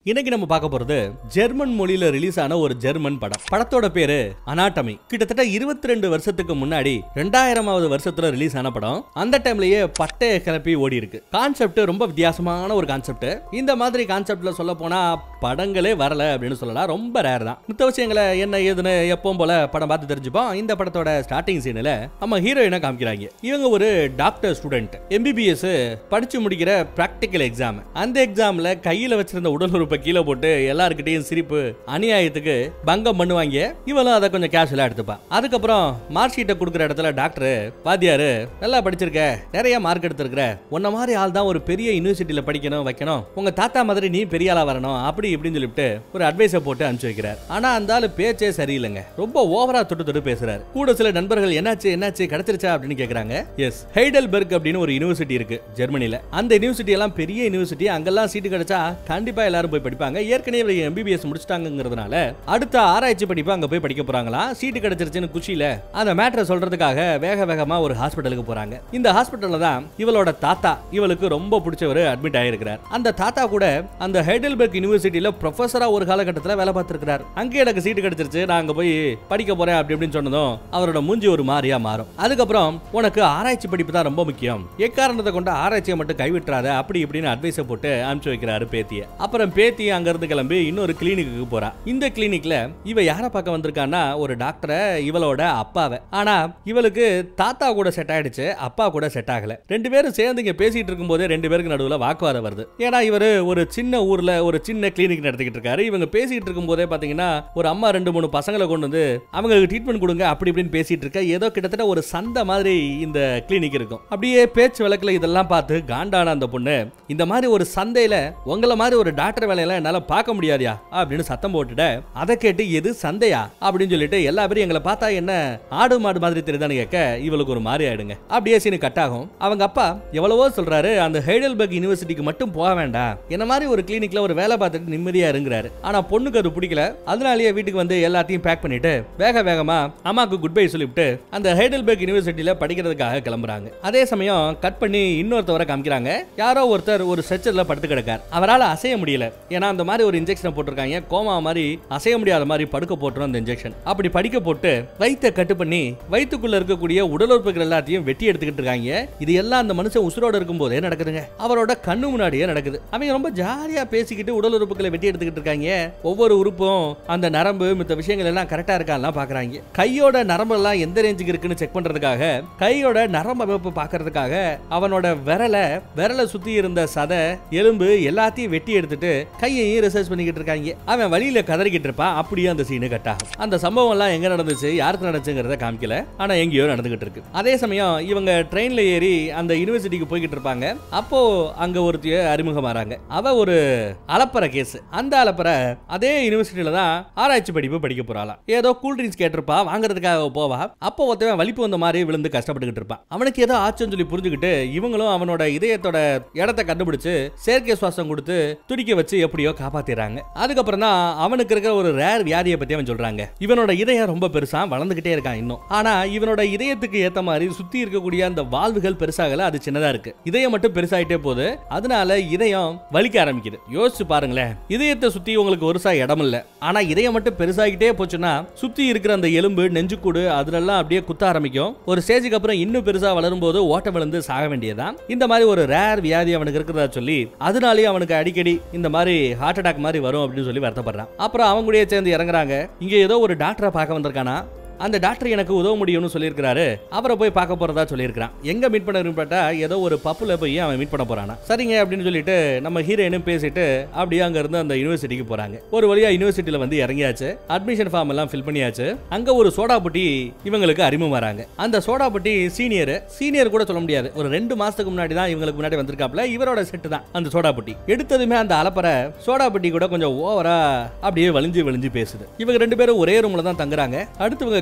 இன்னைக்கு நம்ம பார்க்க போறது ஜெர்மன் மொழியில ரிலீஸ் ஆன ஒரு ஜெர்மன் படம் படத்தோட பேரு அனாட்டமி கிட்டத்தட்ட இருபத்தி ரெண்டு வருஷத்துக்கு முன்னாடி ரெண்டாயிரமாவது வருஷத்துல ரிலீஸ் ஆன படம் அந்த டைம்லயே பட்டைய கிளப்பி ஓடி இருக்கு கான்செப்ட் ரொம்ப வித்தியாசமான ஒரு கான்செப்ட் இந்த மாதிரி கான்செப்ட்ல சொல்ல போனா படங்களே வரல அப்படின்னு சொல்லலாம் ரொம்ப ரேர் தான் மித்த விஷயங்களை என்ன ஏதுன்னு எப்பவும் போல படம் பார்த்து தெரிஞ்சுப்போம் இந்த படத்தோட ஸ்டார்டிங் சீனில் நம்ம ஹீரோயினை காமிக்கிறாங்க இவங்க ஒரு டாக்டர் ஸ்டூடெண்ட் எம்பிபிஎஸ் படிச்சு முடிக்கிற பிராக்டிக்கல் எக்ஸாம் அந்த எக்ஸாம்ல கையில வச்சிருந்த உடல் உறுப்பை கீழே போட்டு எல்லாருக்கிட்டையும் சிரிப்பு அநியாயத்துக்கு பங்கம் பண்ணுவாங்க இவளும் அதை கொஞ்சம் கேஷுவலா எடுத்துப்பா அதுக்கப்புறம் மார்க் ஷீட்டை கொடுக்குற இடத்துல டாக்டர் வாத்தியாரு நல்லா படிச்சிருக்க நிறைய மார்க் எடுத்திருக்கிற உன்ன மாதிரி ஆள் தான் ஒரு பெரிய யூனிவர்சிட்டியில படிக்கணும் வைக்கணும் உங்க தாத்தா மாதிரி நீ பெரிய ஆளா வரணும் அப்படி இப்படின்னு சொல்லிட்டு ஒரு அட்வைஸை போட்டு அனுப்பிச்சு வைக்கிறார் ஆனா அந்த ஆளு பேச்சே சரியில்லைங்க ரொம்ப ஓவரா தொட்டு தொட்டு பேசுறாரு கூட சில நண்பர்கள் என்னாச்சு என்னாச்சு கிடைச்சிருச்சா அப்படின்னு கேக்குறாங்க எஸ் ஹைடல்பர்க் அப்படின்னு ஒரு யூனிவர்சிட்டி இருக்கு ஜெர்மனில அந்த யூனிவர்சிட்டி எல்லாம் பெரிய யூனிவர்சிட்டி அங்கெல்லாம் சீட்டு கிடைச்சா கண்டிப்பா எல்லாரும் போய் படிப்பாங்க ஏற்கனவே எம்பிபிஎஸ் முடிச்சிட்டாங்கிறதுனால அடுத்த ஆராய்ச்சி படிப்பு அங்க போய் படிக்க போறாங்களாம் சீட்டு கிடைச்சிருச்சுன்னு குஷியில அந்த மேட்டரை சொல்றதுக்காக வேக வேகமா ஒரு ஹாஸ்பிட்டலுக்கு போறாங்க இந்த ஹாஸ்பிட்டல்ல தான் இவளோட தாத்தா இவளுக்கு ரொம்ப பிடிச்சவர் அட்மிட் ஆயிருக்கிறார் அந்த தாத்தா கூட அந்த ஹைடல்பர்க் யூனிவர்சிட்டியில ப்ரொஃபஸரா ஒரு காலகட்டத்தில் வேலை பார்த்திருக்கிறார் அங்கே எனக்கு சீட்டு கிடைச்சிருச்சு நான் அங்க போய் படிக்க போறேன் அப்படி இப்படின்னு சொன்னதும் அவரோட மூஞ்சி ஒரு மாதிரியா மாறும் அதுக்கப்புறம் உனக்கு ஆராய்ச்சி படிப்பு தான் ரொம்ப முக்கியம் எக்காரணத்தை கொண்டு ஆராய்ச்சியை மட்டும் கைவிட்டுறாத அப்படி இப்படின்னு அட்வைஸை போட்டு அனுப்பிச்சு வைக்கிறாரு பேத்திய அப்புறம் பேத்தி அங்க இருந்து கிளம்பி இன்னொரு கிளினிக்கு போறா இந்த கிளினிக்ல இவ யாரை பார்க்க வந்திருக்கான்னா ஒரு டாக்டரை இவளோட அப்பாவை ஆனா இவளுக்கு தாத்தா கூட செட் ஆயிடுச்சு அப்பா கூட செட் ஆகல ரெண்டு பேரும் சேர்ந்து இங்க பேசிட்டு இருக்கும்போதே ரெண்டு பேருக்கு நடுவுல வாக்குவாதம் வருது ஏன்னா இவரு ஒரு சின்ன ஊர்ல ஒரு சின்ன கிளினிக் நடத்திக்கிட்டு இருக்காரு இவங்க பேசிட்டு இருக்கும்போதே பாத்தீங்கன்னா ஒரு அம்மா ரெண்டு மூணு பசங்களை கொண்டு வந்து அவங்களுக்கு ட்ரீட்மெண்ட் கொடுங்க அப்படி இப்படின்னு பேசிட்டு இருக்க ஏதோ கிட்டத்தட்ட ஒரு சந்தை மாதிரி இந்த கிளினிக் இருக்கும் அப்படியே பேச்சு வழக்குல இதெல்லாம் பார்த்து காண்டான அந்த பொண்ணு இந்த மாதிரி ஒரு சந்தையில உங்களை மாதிரி ஒரு டாக்டர் வேலையெல்லாம் என்னால பார்க்க முடியாதியா அப்படின்னு சத்தம் போட்டுட்ட அதை கேட்டு எது சந்தையா அப்படின்னு சொல்லிட்டு எல்லா பேரும் எங்களை பார்த்தா என்ன ஆடு மாடு மாதிரி தெரியுதான்னு கேட்க இவளுக்கு ஒரு மாதிரி ஆயிடுங்க அப்படியே சீனு கட் ஆகும் அவங்க அப்பா எவ்வளவோ சொல்றாரு அந்த ஹைடல்பர்க் யூனிவர்சிட்டிக்கு மட்டும் போக வேண்டாம் என்ன மாதிரி ஒரு கிளினிக்ல ஒரு வேலை பார்த்துட்டு நிம்மதியா இருங்கிறாரு ஆனா பொண்ணுக்கு அது பிடிக்கல அதனாலேயே வீட்டுக்கு வந்து எல்லாத்தையும் பேக் பண்ணிட்டு வேக வேகமா அம்மாக்கு குட் பை சொல்லிவிட்டு அந்த ஹைடல்பர்க் யூனிவர்சிட்டியில படிக்கிறதுக்காக கிளம்புறாங்க அதே சமயம் கட் பண்ணி இன்னொருத்தவரை காமிக்கிறாங்க யாரோ ஒருத்தர் ஒரு ஸ்ட்ரெச்சர்ல படுத்து கிடக்கார் அவரால் அசைய முடியல ஏன்னா அந்த மாதிரி ஒரு இன்ஜெக்ஷனை போட்டிருக்காங்க கோமா மாதிரி அசைய முடியாத மாதிரி படுக்க போட்டுரும் அந்த இன்ஜெக்ஷன் அப்படி படிக்க போட்டு வயித்தை கட்டு பண்ணி வயித்துக்குள்ள இருக்கக்கூடிய உடல் உறுப்புகள் எல்லாத்தையும் வெட்டி எடுத்துக்கிட்டு இருக்காங்க இது எல்லாம் அந்த மனுஷன் உசுரோட இருக்கும் போதே நடக்குதுங்க அவரோட கண்ணு முன்னாடியே நடக்குது அவங்க ரொம்ப ஜாலியா பேசிக்கிட்டு உடல் உறுப்புகளை வெட்டி எடுத்துக்கிட்டு இருக்காங்க ஒவ்வொரு உறுப்பும் அந்த நரம்பு மித்த விஷயங்கள் எல்லாம் கரெக்டா இருக்கான்லாம் பாக்குறாங்க கையோட நரம்பு எல்லாம் எந்த ரேஞ்சுக்கு இருக்குன்னு செக் பண்றதுக்காக கையோட நரம்பு அமைப்பு பாக்குறதுக்காக அவனோட விரலை விரலை சுத்தி இருந்த சதை எலும்பு எல்லாத்தையும் வெட்டி எடுத்துட்டு கையையும் ரிசர்ச் பண்ணிக்கிட்டு இருக்காங்க அவன் வழியில கதறிக்கிட்டு இருப்பான் அப்படியே அந்த சீனு கட் ஆகும் அந்த சம்பவம் எல்லாம் எங்க நடந்துச்சு யாருக்கு நடந்துச்சுங்கிறத காமிக்கல ஆனா எங்கேயோ நடந்துகிட்டு இருக்கு அதே சமயம் இவங்க ட்ரெயின்ல ஏறி அந்த யூனிவர்சிட்டிக்கு போய்கிட்டு இருப்பாங்க அப்போ அங்க ஒருத்திய அறிமுகமாறாங்க அவ ஒரு அலப்பற கேஸ் அந்த அலப்பற அதே யூனிவர்சிட்டியில தான் ஆராய்ச்சி படிப்பு படிக்க போறாளாம் ஏதோ கூல் ட்ரிங்க்ஸ் கேட்டிருப்பா வாங்குறதுக்காக அவ போவா அப்போ ஒருத்தவன் வலிப்பு வந்த மாதிரி விழுந்து கஷ்டப்பட்டுக்கிட்டு இருப்பான் அவனுக்கு ஏதோ ஆச்சுன்னு சொல்லி புரிஞ்சுக்கிட்டு இவங்களும் அவனோட இதயத்தோட இடத்த கண்டுபிடிச்சு செயற்கை சுவாசம் கொடுத்து துடிக்க வச்சு எப்படியோ காப்பாத்திடுறாங்க அதுக்கப்புறம் தான் அவனுக்கு இருக்கிற ஒரு ரேர் வியாதியை பத்தி அவன் சொல்றாங்க இவனோட இதயம் ரொம்ப பெருசா வளர்ந்துகிட்டே இருக்கான் இன்னும் ஆனா இவனோட இதயத்துக்கு ஏத்த மாதிரி சுத்தி இருக்கக்கூடிய அந்த வால்வுகள் பெருசாகல அது சின்னதா இருக்கு இதயம் மட்டும் பெருசாயிட்டே போகுது அதனால இதயம் வலிக்க ஆரம்பிக்குது யோசிச்சு பாருங்களேன் இதயத்தை சுத்தி உங்களுக்கு ஒரு சா இடம் இல்ல ஆனா இதயம் மட்டும் பெருசாகிட்டே போச்சுன்னா சுத்தி இருக்கிற அந்த எலும்பு நெஞ்சுக்கூடு அதுலெல்லாம் அப்படியே குத்த ஆரம்பிக்கும் ஒரு ஸ்டேஜுக்கு அப்புறம் இன்னும் பெருசா வளரும் போது ஓட்ட விழுந்து சாக வேண்டியதுதான் இந்த மாதிரி ஒரு ரேர் வியாதி அவனுக்கு இருக்கிறதா சொல்லி அதனாலேயே அவனுக்கு அடிக்கடி இந்த மாதிரி ஹார்ட் அட்டாக் மாதிரி வரும் அப்படின்னு சொல்லி வருத்தப்படுறான் அப்புறம் அவங்க கூடயே சேர்ந்து இறங்குறாங்க இங்க ஏதோ ஒரு டாக்டரை பார்க்க வந்திருக்கானா அந்த டாக்டர் எனக்கு உதவ முடியும்னு சொல்லியிருக்காரு அவரை போய் பார்க்க போறதா சொல்லியிருக்கான் எங்க மீட் பண்ண பார்த்தா ஏதோ ஒரு பப்புல போய் அவன் மீட் பண்ண போறானா சரிங்க அப்படின்னு சொல்லிட்டு நம்ம ஹீரோயினும் பேசிட்டு அப்படியே அங்க இருந்து அந்த யூனிவர்சிட்டிக்கு போறாங்க ஒரு வழியா யூனிவர்சிட்டியில வந்து இறங்கியாச்சு அட்மிஷன் ஃபார்ம் எல்லாம் ஃபில் பண்ணியாச்சு அங்க ஒரு சோடா புட்டி இவங்களுக்கு அறிமுகம் வராங்க அந்த சோடா புட்டி சீனியர் சீனியர் கூட சொல்ல முடியாது ஒரு ரெண்டு மாசத்துக்கு முன்னாடி தான் இவங்களுக்கு முன்னாடி வந்திருக்காப்ல இவரோட செட்டு தான் அந்த சோடா புட்டி எடுத்ததுமே அந்த அலப்பற சோடா புட்டி கூட கொஞ்சம் ஓவரா அப்படியே வலிஞ்சு வலிஞ்சு பேசுது இவங்க ரெண்டு பேரும் ஒரே ரூம்ல தான் தங்குறாங்க அடுத்து இவங்க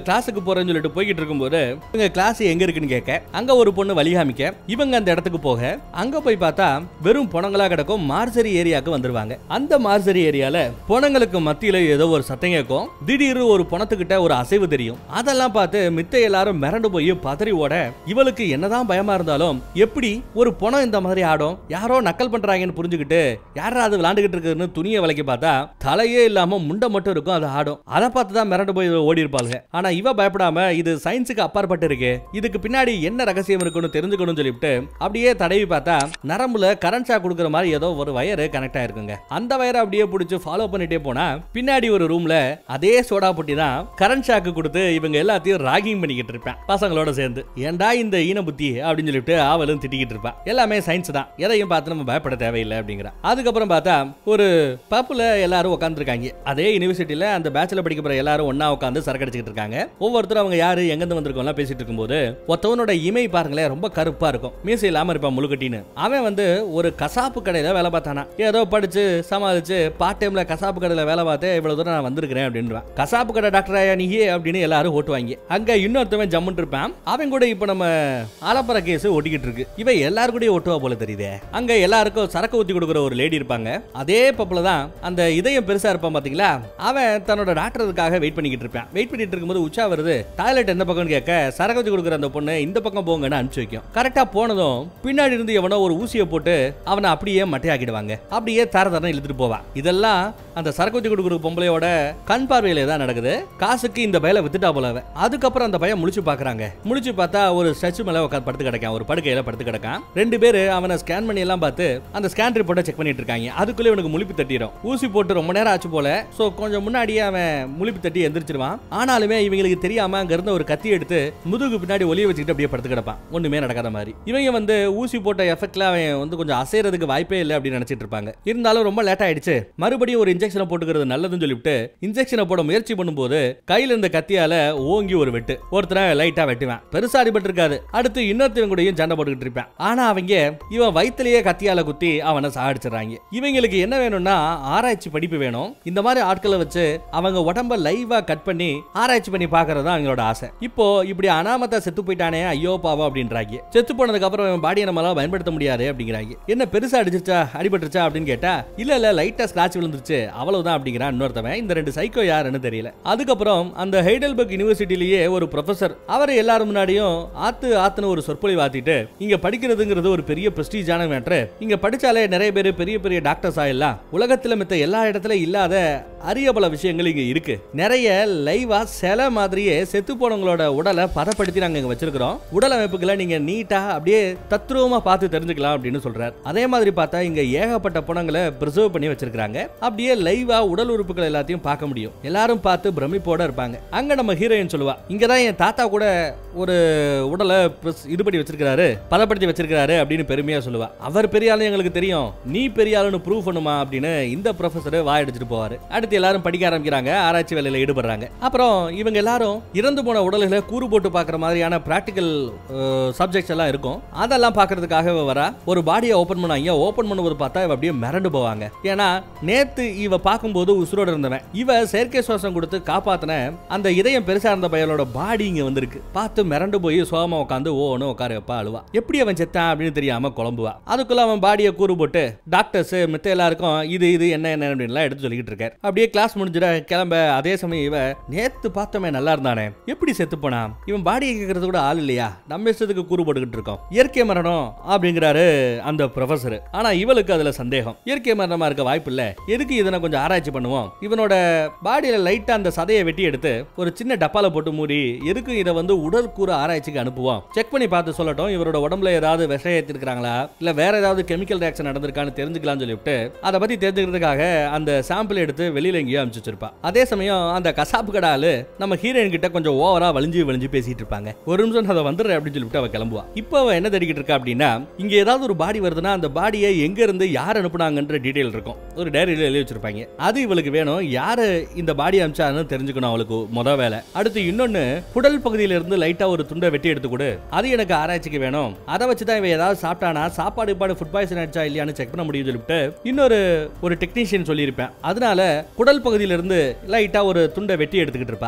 கிளாஸுக்கு போறேன்னு சொல்லிட்டு போய்கிட்டு இருக்கும்போது இவங்க கிளாஸ் எங்க இருக்குன்னு கேட்க அங்க ஒரு பொண்ணு வழிகாமிக்க இவங்க அந்த இடத்துக்கு போக அங்க போய் பார்த்தா வெறும் பொணங்களா கிடக்கும் மார்சரி ஏரியாவுக்கு வந்துருவாங்க அந்த மார்சரி ஏரியால பொணங்களுக்கு மத்தியில ஏதோ ஒரு சத்தம் கேட்கும் திடீர்னு ஒரு பொணத்துக்கிட்ட ஒரு அசைவு தெரியும் அதெல்லாம் பார்த்து மித்த எல்லாரும் மிரண்டு போய் பதறி ஓட இவளுக்கு என்னதான் பயமா இருந்தாலும் எப்படி ஒரு பொணம் இந்த மாதிரி ஆடும் யாரோ நக்கல் பண்றாங்கன்னு புரிஞ்சுக்கிட்டு யாரா அது விளாண்டுகிட்டு இருக்குன்னு துணியை விலைக்கு பார்த்தா தலையே இல்லாம முண்டை மட்டும் இருக்கும் அது ஆடும் அதை பார்த்து தான் மிரண்டு போய் ஓடி இருப்பாங்க ஆனா இவ பயப்படாம இது சயின்ஸுக்கு அப்பாற்பட்டு இருக்கு இதுக்கு பின்னாடி என்ன ரகசியம் இருக்குன்னு தெரிஞ்சுக்கணும்னு சொல்லிவிட்டு அப்படியே தடவி பார்த்தா நரம்புல கரண்ட் ஷாக் கொடுக்குற மாதிரி ஏதோ ஒரு வயர் கனெக்ட் ஆயிருக்குங்க அந்த வயரை அப்படியே பிடிச்சி ஃபாலோ பண்ணிட்டே போனா பின்னாடி ஒரு ரூம்ல அதே சோடா புட்டி தான் கரண்ட் ஷாக்கு கொடுத்து இவங்க எல்லாத்தையும் ராகிங் பண்ணிக்கிட்டு இருப்பேன் பசங்களோட சேர்ந்து ஏன்டா இந்த ஈன புத்தி அப்படின்னு சொல்லிட்டு ஆவலும் திட்டிக்கிட்டு இருப்பா எல்லாமே சயின்ஸ் தான் எதையும் பார்த்து நம்ம பயப்பட தேவையில்லை அப்படிங்கிற அதுக்கப்புறம் பார்த்தா ஒரு பப்புல எல்லாரும் உட்காந்துருக்காங்க அதே யூனிவர்சிட்டியில அந்த பேச்சுலர் படிக்க போற எல்லாரும் ஒண்ணா உட்காந்து சரக்கடிச்சிட்டு இருக்காங்க ஒவ்வொருத்தரும் அவங்க யாரு எங்கிருந்து வந்திருக்கோம்லாம் பேசிட்டு இருக்கும்போது ஒருத்தவனோட இமை பாருங்களேன் ரொம்ப கருப்பா இருக்கும் மீசை இல்லாம இருப்பான் முழுக்கட்டின்னு அவன் வந்து ஒரு கசாப்பு கடையில வேலை பார்த்தானா ஏதோ படிச்சு சமாளிச்சு பார்ட் டைம்ல கசாப்பு கடையில வேலை பார்த்து இவ்வளவு தூரம் நான் வந்திருக்கிறேன் அப்படின்றான் கசாப்பு கடை டாக்டர் ஆயா நீயே அப்படின்னு எல்லாரும் ஓட்டுவாங்க அங்க இன்னொருத்தவன் ஜம்முன் இருப்பான் அவன் கூட இப்ப நம்ம ஆலப்பற கேஸ் ஒட்டிக்கிட்டு இருக்கு இவன் எல்லாரும் கூட ஒட்டுவா போல தெரியுதே அங்க எல்லாருக்கும் சரக்கு ஊத்தி கொடுக்குற ஒரு லேடி இருப்பாங்க அதே பப்புல தான் அந்த இதயம் பெருசா இருப்பான் பாத்தீங்களா அவன் தன்னோட டாக்டருக்காக வெயிட் பண்ணிக்கிட்டு இருப்பான் வெயிட் பண்ணிட்டு இருக்கும்போது உச்சா வருது டாய்லெட் எந்த பக்கம்னு கேட்க சரக்கு ஊத்தி கொடுக்குற அந்த பொண்ணு இந்த பக்கம் போங்கன்னு அனுப்பிச்சு வைக்கும் கரெக்டா போனதும் பின்னாடி இருந்து எவனோ ஒரு ஊசியை போட்டு அவனை அப்படியே மட்டையாக்கிடுவாங்க அப்படியே தர தரம் இழுத்துட்டு போவான் இதெல்லாம் அந்த சரக்கு ஊத்தி கொடுக்குற பொம்பளையோட கண் பார்வையில தான் நடக்குது காசுக்கு இந்த பயல வித்துட்டா போல அவ. அதுக்கப்புறம் அந்த பையன் முழிச்சு பாக்குறாங்க முழிச்சு பார்த்தா ஒரு ஸ்ட்ரெச் மேல உட்காந்து படுத்து கிடக்கான் ஒரு படுக்கையில படுத்து கிடக்கான் ரெண்டு பேரு அவனை ஸ்கேன் பண்ணி எல்லாம் பார்த்து அந்த ஸ்கேன் ரிப்போர்ட்டை செக் பண்ணிட்டு இருக்காங்க அதுக்குள்ளே இவனுக்கு முழிப்பு தட்டிடும் ஊசி போட்டு ரொம்ப நேரம் ஆச்சு போல சோ கொஞ்சம் முன்னாடியே அவன் முழிப்பு தட்டி எந்திரிச்சிருவான் ஆனாலுமே இவங்களுக்கு தெரியாம அங்க இருந்த ஒரு கத்தி எடுத்து முதுகு பின்னாடி ஒளிய வச்சுக்கிட்டு அப்படியே படுத்து கிடப்பான் ஒண்ணுமே நடக்காத மாதிரி இவங்க வந்து ஊசி போட்ட எஃபெக்ட்ல அவன் வந்து கொஞ்சம் அசைறதுக்கு வாய்ப்பே இல்லை அப்படின்னு நினைச்சிட்டு இருப்பாங்க இருந்தாலும் ரொம்ப லேட் ஆயிடுச்சு மறுபடியும் ஒரு இன்ஜெக்ஷனை போட்டுக்கிறது நல்லதுன்னு சொல்லிவிட்டு இன்ஜெக்ஷனை போட முயற்சி பண்ணும்போது கையில இருந்த கத்தியால ஓங்கி ஒரு வெட்டு ஒருத்தரை லைட்டா வெட்டுவேன் பெருசா அடிபட்டு இருக்காது அடுத்து இன்னொருத்தவன் கூடயும் சண்டை போட்டுக்கிட்டு இருப்பேன் ஆனா அவங்க இவன் வயித்துலயே கத்தியால குத்தி அவனை சாடிச்சிடறாங்க இவங்களுக்கு என்ன வேணும்னா ஆராய்ச்சி படிப்பு வேணும் இந்த மாதிரி ஆட்களை வச்சு அவங்க உடம்ப லைவா கட் பண்ணி ஆராய்ச்சி பண்ணி பாக்குறது தான் அவங்களோட ஆசை இப்போ இப்படி அனாமத்தா செத்து போயிட்டானே ஐயோ பாவம் அப்படின்றாங்க செத்து போனதுக்கு அப்புறம் இவன் பாடியை நம்மளால பயன்படுத்த முடியாது அப்படிங்கிறாங்க என்ன பெருசா அடிச்சிருச்சா அடிபட்டுருச்சா அப்படின்னு கேட்டா இல்ல இல்ல லைட்டா ஸ்கிராட்ச் விழுந்துருச்சு அவ்வளவுதான் அப்படிங்கிறான் இன்னொருத்தவன் இந்த ரெண்டு சைக்கோ யாருன்னு தெரியல அதுக்கப்புறம் அந்த ஹைடல்பர்க் யூனிவர்சிட்டிலேயே ஒரு ப்ரொஃபசர் அவர் எல்லாரும் முன்னாடியும் ஆத்து ஆத்துன்னு ஒரு சொற்பொழி வாத்திட்டு இங்க படிக்கிறதுங்கிறது ஒரு பெரிய பிரஸ்டீஜான மேட்ரு இங்க படிச்சாலே நிறைய பேர் பெரிய பெரிய டாக்டர்ஸ் ஆயிடலாம் உலகத்துல மித்த எல்லா இடத்துல இல்லாத அரிய பல விஷயங்கள் இங்க இருக்கு நிறைய லைவா சில மாதிரியே செத்து போனவங்களோட உடலை பதப்படுத்தி நாங்க இங்க வச்சிருக்கிறோம் உடல் அமைப்புகளை நீங்க நீட்டா அப்படியே தத்ரூபமா பார்த்து தெரிஞ்சுக்கலாம் அப்படின்னு சொல்றாரு அதே மாதிரி பார்த்தா இங்க ஏகப்பட்ட பணங்களை பிரிசர்வ் பண்ணி வச்சிருக்காங்க அப்படியே லைவா உடல் உறுப்புகள் எல்லாத்தையும் பார்க்க முடியும் எல்லாரும் பார்த்து பிரமிப்போட இருப்பாங்க அங்க நம்ம ஹீரோயின் சொல்லுவா இங்க தான் என் தாத்தா கூட ஒரு உடலை pres- இது பண்ணி வச்சிருக்காரு பதப்படுத்தி வச்சிருக்காரு அப்படின்னு பெருமையா சொல்லுவா அவர் பெரிய ஆளு எங்களுக்கு தெரியும் நீ பெரிய ஆளுன்னு ப்ரூவ் பண்ணுமா அப்படின்னு இந்த ப்ரொஃபசர் வாயடிச்சிட்டு போவாரு அடுத்து எல்லாரும் படிக்க ஆரம்பிக்கிறாங்க ஆராய்ச்சி வேலையில ஈடுபடுறாங்க அப்புறம் இவங்க எல்லாரும் இறந்து போன உடல்களை கூறு போட்டு பார்க்குற மாதிரியான ப்ராக்டிக்கல் சப்ஜெக்ட்ஸ் எல்லாம் இருக்கும் அதெல்லாம் பார்க்கறதுக்காக இவ வரா ஒரு பாடியை ஓப்பன் பண்ணாங்க ஓப்பன் பண்ணும்போது பார்த்தா இவ அப்படியே மிரண்டு போவாங்க ஏன்னா நேத்து இவ பார்க்கும்போது உசுரோட இருந்தவன் இவ செயற்கை சுவாசம் கொடுத்து காப்பாத்தின அந்த இதயம் பெருசா இருந்த பையனோட பாடி இங்க வந்திருக்கு பார்த்து மிரண்டு போய் சோகமா உட்காந்து ஓன்னு உட்கார வைப்பா அழுவா எப்படி அவன் செத்தான் அப்படின்னு தெரியாம குழம்புவா அதுக்குள்ள அவன் பாடியை கூறு போட்டு டாக்டர்ஸ் மித்த எல்லாருக்கும் இது இது என்ன என்ன அப்படின்லாம் எடுத்து சொல்லிக்கிட்டு இருக்காரு அப்படியே கிளாஸ் முடிஞ்சிட கிளம்ப அதே சமயம் இவ நேத்து பார்த்தவன் நல்லா இருந்தானே எப்படி செத்து போனான் இவன் பாடியை கேட்கறது கூட ஆள் இல்லையா நம்ம இஷ்டத்துக்கு கூறு போட்டுக்கிட்டு இருக்கோம் இயற்கை மரணம் அப்படிங்கிறாரு அந்த ப்ரொஃபசர் ஆனா இவளுக்கு அதுல சந்தேகம் இயற்கை மரணமா இருக்க வாய்ப்பு இல்ல எதுக்கு இதனை கொஞ்சம் ஆராய்ச்சி பண்ணுவோம் இவனோட பாடியில லைட்டா அந்த சதையை வெட்டி எடுத்து ஒரு சின்ன டப்பால போட்டு மூடி எதுக்கு இதை வந்து உடல் கூறு ஆராய்ச்சிக்கு அனுப்புவோம் செக் பண்ணி பார்த்து சொல்லட்டும் இவரோட உடம்புல ஏதாவது விஷம் ஏத்திருக்காங்களா இல்ல வேற ஏதாவது கெமிக்கல் ரியாக்ஷன் நடந்திருக்கான்னு தெரிஞ்சுக்கலாம்னு சொல்லிவிட்டு அதை பத்தி தெரிஞ்சுக்கிறதுக்காக அந்த சாம்பிள் எடுத்து வெளியில எங்கேயோ அனுப்பிச்சு வச்சிருப்பா அதே சமயம் அந்த கசாப்பு கடை ஆளு நம்ம ஹீரோயின் கிட்ட கொஞ்சம் ஓவரா வலிஞ்சு வலிஞ்சு பேசிட்டு இருப்பாங்க ஒரு நிமிஷம் நான் அதை வந்துடுறேன் அப்படின்னு சொல்லிட்டு அவ கிளம்புவா இப்போ அவ என்ன தேடிக்கிட்டு இருக்கா அப்படின்னா இங்க ஏதாவது ஒரு பாடி வருதுன்னா அந்த பாடியை எங்க இருந்து யார் அனுப்புனாங்கன்ற டீடைல் இருக்கும் ஒரு டைரியில எழுதி வச்சிருப்பாங்க அது இவளுக்கு வேணும் யாரு இந்த பாடி அனுப்பிச்சான்னு தெரிஞ்சுக்கணும் அவளுக்கு முத வேலை அடுத்து இன்னொன்னு குடல் பகுதியில இருந்து லைட்டா ஒரு துண்டை வெட்டி எடுத்து கொடு அது எனக்கு ஆராய்ச்சிக்கு வேணும் அதை வச்சு தான் இவன் ஏதாவது சாப்பிட்டானா சாப்பாடு பாடு ஃபுட் பாய்சன் ஆயிடுச்சா இல்லையான்னு செக் பண்ண முடியும்னு சொல்லிட்டு இன்னொரு ஒரு டெக்னீஷியன் சொல்லியிருப்பேன் அதனால குடல் பகுதியில இருந்து லைட்டா ஒரு துண்டை வெட்டி எடுத்துக்கிட்டு இருப்பா அப்பதான்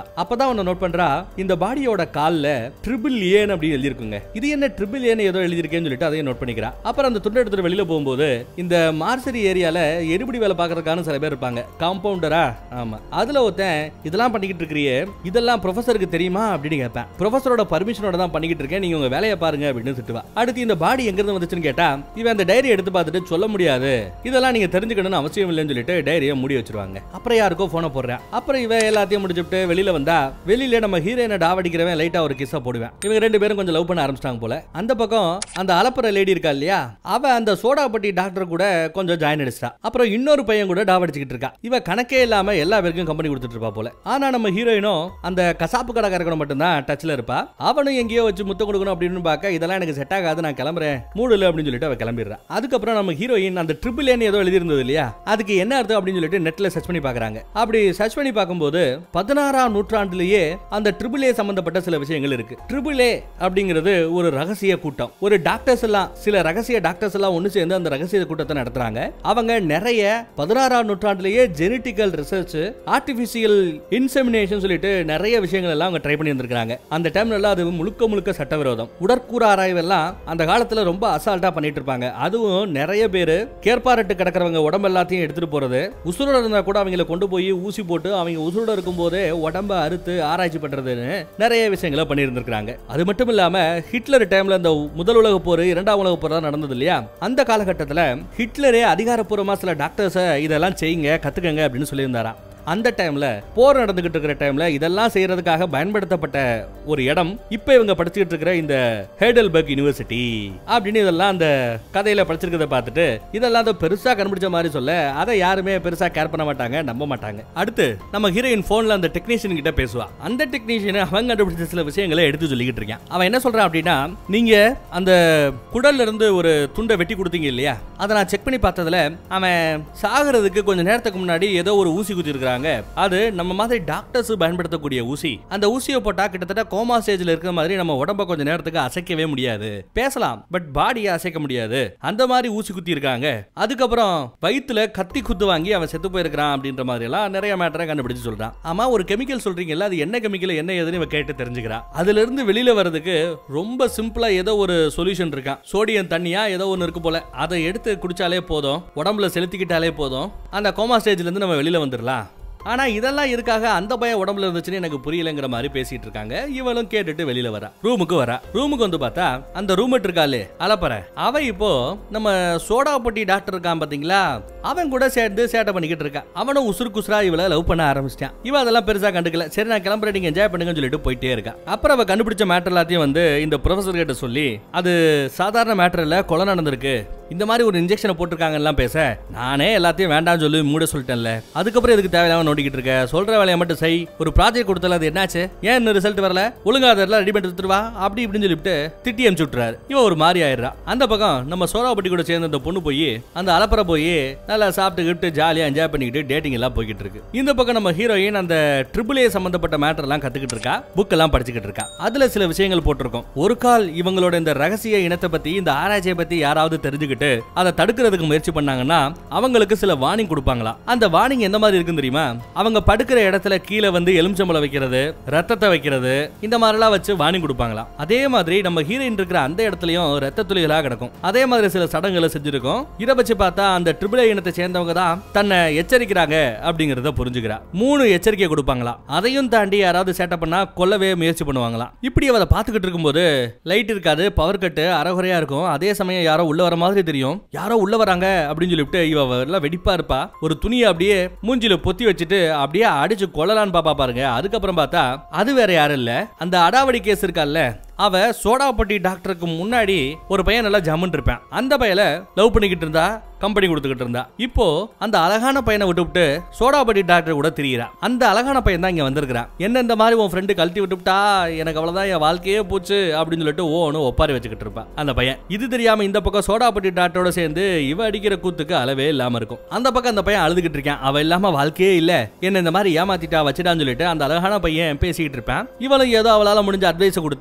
அப்பதான் அவனை நோட் பண்றா இந்த பாடியோட கால்ல ட்ரிபிள் ஏன் அப்படி எழுதிருக்குங்க இது என்ன ட்ரிபிள் ஏன் ஏதோ எழுதிருக்கேன்னு சொல்லிட்டு அதையும் நோட் பண்ணிக்கிறா அப்புறம் அந்த துண்டை எடுத்துட்டு வெளியில போகும்போது இந்த மார்சரி ஏரியால எரிபடி வேலை பார்க்கறதுக்கான சில பேர் இருப்பாங்க காம்பவுண்டரா ஆமா அதுல ஒருத்தன் இதெல்லாம் பண்ணிக்கிட்டு இருக்கிறியே இதெல்லாம் ப்ரொஃபசருக்கு தெரியுமா அப்படின்னு கேட்பேன் ப்ரொஃபசரோட பர்மிஷனோட தான் பண்ணிக்கிட்டு இருக்கேன் நீங்க உங்க வேலையை பாருங்க அப்படின்னு திட்டுவா அடுத்து இந்த பாடி எங்க இருந்து வந்துச்சுன்னு கேட்டா இவன் அந்த டைரி எடுத்து பார்த்துட்டு சொல்ல முடியாது இதெல்லாம் நீங்க தெரிஞ்சுக்கணும்னு அவசியம் இல்லைன்னு சொல்லிட்டு டைரியை மூடி வச்சிருவாங்க அப்புறம் யாருக்கோ போனை போடுறேன் அப்புறம் இவன் எல்லாத்தையும் முடிச்சுட்டு வெளியில வந்தா வெளியில நம்ம ஹீரோயினை டாவடிக்கிறவன் லைட்டா ஒரு கிஸ்ஸா போடுவேன் இவங்க ரெண்டு பேரும் கொஞ்சம் லவ் பண்ண ஆரம்பிச்சிட்டாங்க போல அந்த பக்கம் அந்த அலப்புற லேடி இருக்கா இல்லையா அவ அந்த சோடாப்பட்டி டாக்டர் கூட கொஞ்சம் ஜாயின் அடிச்சிட்டா அப்புறம் இன்னொரு பையன் கூட டாவடிச்சுக்கிட்டு இருக்கா இவ கணக்கே இல்லாம எல்லா பேருக்கும் கம்பெனி கொடுத்துட்டு இருப்பா போல ஆனா நம்ம ஹீரோயினும் அந்த கசாப்பு கடைக்காரக்கணும் மட்டும்தான் டச்ல இருப்பா அவனும் எங்கேயோ வச்சு முத்த கொடுக்கணும் அப்படின்னு பார்க்க இதெல்லாம் எனக்கு செட் ஆகாது நான் கிளம்புறேன் மூடல அப்படின்னு சொல்லிட்டு அவ கிளம்பிடுறா அதுக்கப்புறம் நம்ம ஹீரோயின் அந்த ட்ரிபிள் ஏன் ஏதோ எழுதியிருந்தது இல்லையா அதுக்கு என்ன அர்த்தம் அப்படின்னு சொல்லிட்டு நெட்ல சர்ச் பண்ணி பார்க்கறாங்க அப்படி சர்ச் பண்ணி பார்க்கும்போது பதினாறாம் நூற்றாண்டுலேயே அந்த ட்ரிபிள் ஏ சம்பந்தப்பட்ட சில விஷயங்கள் இருக்கு ட்ரிபிள் ஏ அப்படிங்கிறது ஒரு ரகசிய கூட்டம் ஒரு டாக்டர்ஸ் எல்லாம் சில ரகசிய டாக்டர்ஸ் எல்லாம் ஒன்று சேர்ந்து அந்த ரகசிய கூட்டத்தை நடத்துறாங்க அவங்க நிறைய பதினாறாம் நூற்றாண்டுலேயே ஜெனட்டிக்கல் ரிசர்ச் ஆர்டிபிஷியல் இன்செமினேஷன் சொல்லிட்டு நிறைய விஷயங்கள் எல்லாம் அவங்க ட்ரை பண்ணி வந்திருக்காங்க அந்த டைம்ல எல்லாம் அது முழுக்க முழுக்க சட்டவிரோதம் உடற்கூறு ஆராய்வெல்லாம் அந்த காலத்துல ரொம்ப அசால்ட்டா பண்ணிட்டு இருப்பாங்க அதுவும் நிறைய பேர் கேர்பாரட்டு கிடக்கிறவங்க உடம்பு எல்லாத்தையும் எடுத்துட்டு போறது உசுரோட இருந்தா கூட அவங்கள கொண்டு போய் ஊசி போட்டு அவங்க உசுரோட இருக்கும் போதே உடம்ப அறுத்து ஆராய்ச்சி பண்றதுன்னு நிறைய விஷயங்களை பண்ணியிருந்திருக்காங்க அது மட்டும் இல்லாம ஹிட்லர் டைம்ல இந்த முதல் உலக போர் இரண்டாம் உலக போர் தான் நடந்தது இல்லையா அந்த காலகட்டத்துல ஹிட்லரே அதிகாரப்பூர்வமா சில டாக்டர்ஸை இதெல்லாம் செய்யுங்க கத்துக்கங்க அப்படின்னு சொல்லியிருந்தாராம் அந்த டைம்ல போர் நடந்துகிட்டு இருக்கிற டைம்ல இதெல்லாம் செய்யறதுக்காக பயன்படுத்தப்பட்ட ஒரு இடம் இப்போ இவங்க படிச்சுக்கிட்டு இருக்கிற இந்த ஹேடல்பர்க் யூனிவர்சிட்டி அப்படின்னு இதெல்லாம் அந்த கதையில படிச்சிருக்கிறத பார்த்துட்டு இதெல்லாம் அதை பெருசா கண்டுபிடிச்ச மாதிரி சொல்ல அதை யாருமே பெருசா கேர் பண்ண மாட்டாங்க நம்ப மாட்டாங்க அடுத்து நம்ம ஹீரோயின் போன்ல அந்த டெக்னீஷியன் கிட்ட பேசுவா அந்த டெக்னீஷியன் அவன் கண்டுபிடிச்ச சில விஷயங்களை எடுத்து சொல்லிக்கிட்டு இருக்கான் அவன் என்ன சொல்றான் அப்படின்னா நீங்க அந்த குடல்ல இருந்து ஒரு துண்டை வெட்டி கொடுத்தீங்க இல்லையா அதை நான் செக் பண்ணி பார்த்ததுல அவன் சாகிறதுக்கு கொஞ்ச நேரத்துக்கு முன்னாடி ஏதோ ஒரு ஊசி குத்தி இருக்காங்க அது நம்ம மாதிரி டாக்டர்ஸ் பயன்படுத்தக்கூடிய ஊசி அந்த ஊசியை போட்டா கிட்டத்தட்ட கோமா ஸ்டேஜ்ல இருக்கிற மாதிரி நம்ம உடம்ப கொஞ்ச நேரத்துக்கு அசைக்கவே முடியாது பேசலாம் பட் பாடியை அசைக்க முடியாது அந்த மாதிரி ஊசி குத்தி இருக்காங்க அதுக்கப்புறம் வயித்துல கத்தி குத்து வாங்கி அவன் செத்து போயிருக்கிறான் அப்படின்ற மாதிரி எல்லாம் நிறைய மேட்டரை கண்டுபிடிச்சு சொல்றான் ஆமா ஒரு கெமிக்கல் சொல்றீங்கல்ல அது என்ன கெமிக்கல் என்ன ஏதுன்னு இவன் கேட்டு தெரிஞ்சுக்கிறா அதுல இருந்து வெளியில வர்றதுக்கு ரொம்ப சிம்பிளா ஏதோ ஒரு சொல்யூஷன் இருக்கான் சோடியம் தண்ணியா ஏதோ ஒன்று இருக்கு போல அதை எடுத்து குடிச்சாலே போதும் உடம்புல செலுத்திக்கிட்டாலே போதும் அந்த கோமா ஸ்டேஜ்ல இருந்து நம்ம வெளியில வந்துடலாம் ஆனா இதெல்லாம் இருக்காக அந்த பயம் உடம்புல இருந்துச்சுன்னு எனக்கு புரியலங்கிற மாதிரி பேசிட்டு இருக்காங்க இவளும் கேட்டுட்டு வெளியில வரா ரூமுக்கு வரா ரூமுக்கு வந்து பார்த்தா அந்த ரூமெட் இருக்காளே அலப்பற அவ இப்போ நம்ம சோடாப்பட்டி டாக்டர் இருக்கான் பாத்தீங்களா அவன் கூட சேர்ந்து சேட்டை பண்ணிக்கிட்டு இருக்கான் அவனும் உசுறு குசுரா இவளை லவ் பண்ண ஆரம்பிச்சிட்டான் இவன் அதெல்லாம் பெருசா கண்டுக்கல சரி நான் கிளம்புறேன் நீங்க என்ஜாய் பண்ணுங்கன்னு சொல்லிட்டு போயிட்டே இருக்கா அப்புறம் அவ கண்டுபிடிச்ச மேட்டர் எல்லாத்தையும் வந்து இந்த ப்ரொஃபசர் கிட்ட சொல்லி அது சாதாரண மேட்டர் இல்ல கொலை நடந்திருக்கு இந்த மாதிரி ஒரு இன்ஜெக்ஷனை போட்டிருக்காங்க எல்லாம் பேச நானே எல்லாத்தையும் வேண்டாம்னு சொல்லி மூட சொல்லிட்டேன்ல அதுக்கப்புறம் எதுக்கு தேவையில்லாம நோண்டிக்கிட்டு இருக்க சொல்ற வேலையை மட்டும் செய் ஒரு ப்ராஜெக்ட் கொடுத்தல அது என்னாச்சு ஏன் இன்னும் ரிசல்ட் வரல ஒழுங்கா அதெல்லாம் ரெடி பண்ணி எடுத்துட்டு வா அப்படி இப்படின்னு சொல்லிட்டு திட்டி அனுப்பிச்சு விட்டுறாரு இவன் ஒரு மாதிரி ஆயிடுறா அந்த பக்கம் நம்ம சோறாப்பட்டி கூட சேர்ந்து அந்த பொண்ணு போய் அந்த அலப்பற போய் நல்லா சாப்பிட்டு கிட்டு ஜாலியா என்ஜாய் பண்ணிக்கிட்டு டேட்டிங் எல்லாம் போய்கிட்டு இருக்கு இந்த பக்கம் நம்ம ஹீரோயின் அந்த ட்ரிபிள் ஏ சம்பந்தப்பட்ட மேட்டர் எல்லாம் கத்துக்கிட்டு இருக்கா புக் எல்லாம் படிச்சுக்கிட்டு இருக்கா அதுல சில விஷயங்கள் போட்டிருக்கோம் ஒரு கால் இவங்களோட இந்த ரகசிய இனத்தை பத்தி இந்த ஆராய்ச்சியை பத்தி யாராவது தெரிஞ்சுக்கிட்டு அதை தடுக்கிறதுக்கு முயற்சி பண்ணாங்கன்னா அவங்களுக்கு சில வார்னிங் கொடுப்பாங்களா அந்த வார்னிங் எந்த மாதிரி இருக்குன்னு தெரியுமா அவங்க படுக்கிற இடத்துல கீழே வந்து எலுமிச்சம்பளம் வைக்கிறது ரத்தத்தை வைக்கிறது இந்த மாதிரிலாம் வச்சு வார்னிங் கொடுப்பாங்களாம் அதே மாதிரி நம்ம ஹீரோயின் இருக்கிற அந்த இடத்துலயும் ரத்த துளிகளா கிடக்கும் அதே மாதிரி சில சடங்குகளை செஞ்சிருக்கோம் இதை வச்சு பார்த்தா அந்த ட்ரிபிள் இனத்தை சேர்ந்தவங்க தான் தன்னை எச்சரிக்கிறாங்க அப்படிங்கறத புரிஞ்சுக்கிறா மூணு எச்சரிக்கை கொடுப்பாங்களா அதையும் தாண்டி யாராவது சேட்டை பண்ணா கொல்லவே முயற்சி பண்ணுவாங்களாம் இப்படி அவரை பார்த்துக்கிட்டு இருக்கும்போது லைட் இருக்காது பவர் கட்டு அறகுறையா இருக்கும் அதே சமயம் யாரோ உள்ள வர மாதிரி தெரியும் யாரோ உள்ள வராங்க அப்படின்னு சொல்லிட்டு இவ எல்லாம் வெடிப்பா இருப்பா ஒரு துணியை அப்படியே மூஞ்சில பொத்தி வச்சுட்டு அப்படியே அடிச்சு கொள்ளலான்னு பாப்பா பாருங்க அதுக்கப்புறம் பார்த்தா அது வேற யாரும் இல்ல அந்த அடாவடி கேஸ் இருக்கால்ல அவ சோடாப்பட்டி டாக்டருக்கு முன்னாடி ஒரு பையன் நல்லா ஜம்முன் இருப்பான் அந்த பையல லவ் பண்ணிக்கிட்டு இருந்தா கம்பெனி கொடுத்துக்கிட்டு இருந்தா இப்போ அந்த அழகான பையனை விட்டுவிட்டு சோடாப்பட்டி டாக்டர் கூட திரியிறான் அந்த அழகான பையன் தான் இங்க வந்திருக்கிறான் என்ன இந்த மாதிரி உன் ஃப்ரெண்டு கழட்டி விட்டுவிட்டா எனக்கு அவ்வளவுதான் என் வாழ்க்கையே போச்சு அப்படின்னு சொல்லிட்டு ஓன்னு ஒப்பாரி வச்சுக்கிட்டு இருப்பான் அந்த பையன் இது தெரியாம இந்த பக்கம் சோடாப்பட்டி டாக்டரோட சேர்ந்து இவ அடிக்கிற கூத்துக்கு அளவே இல்லாம இருக்கும் அந்த பக்கம் அந்த பையன் அழுதுகிட்டு இருக்கான் அவ இல்லாம வாழ்க்கையே இல்ல என்ன இந்த மாதிரி ஏமாத்திட்டா வச்சுட்டான்னு சொல்லிட்டு அந்த அழகான பையன் பேசிக்கிட்டு இருப்பான் இவளும் ஏதோ அவளால முடிஞ்ச அட்வைஸ் கொடுத்து அதெல்லாம்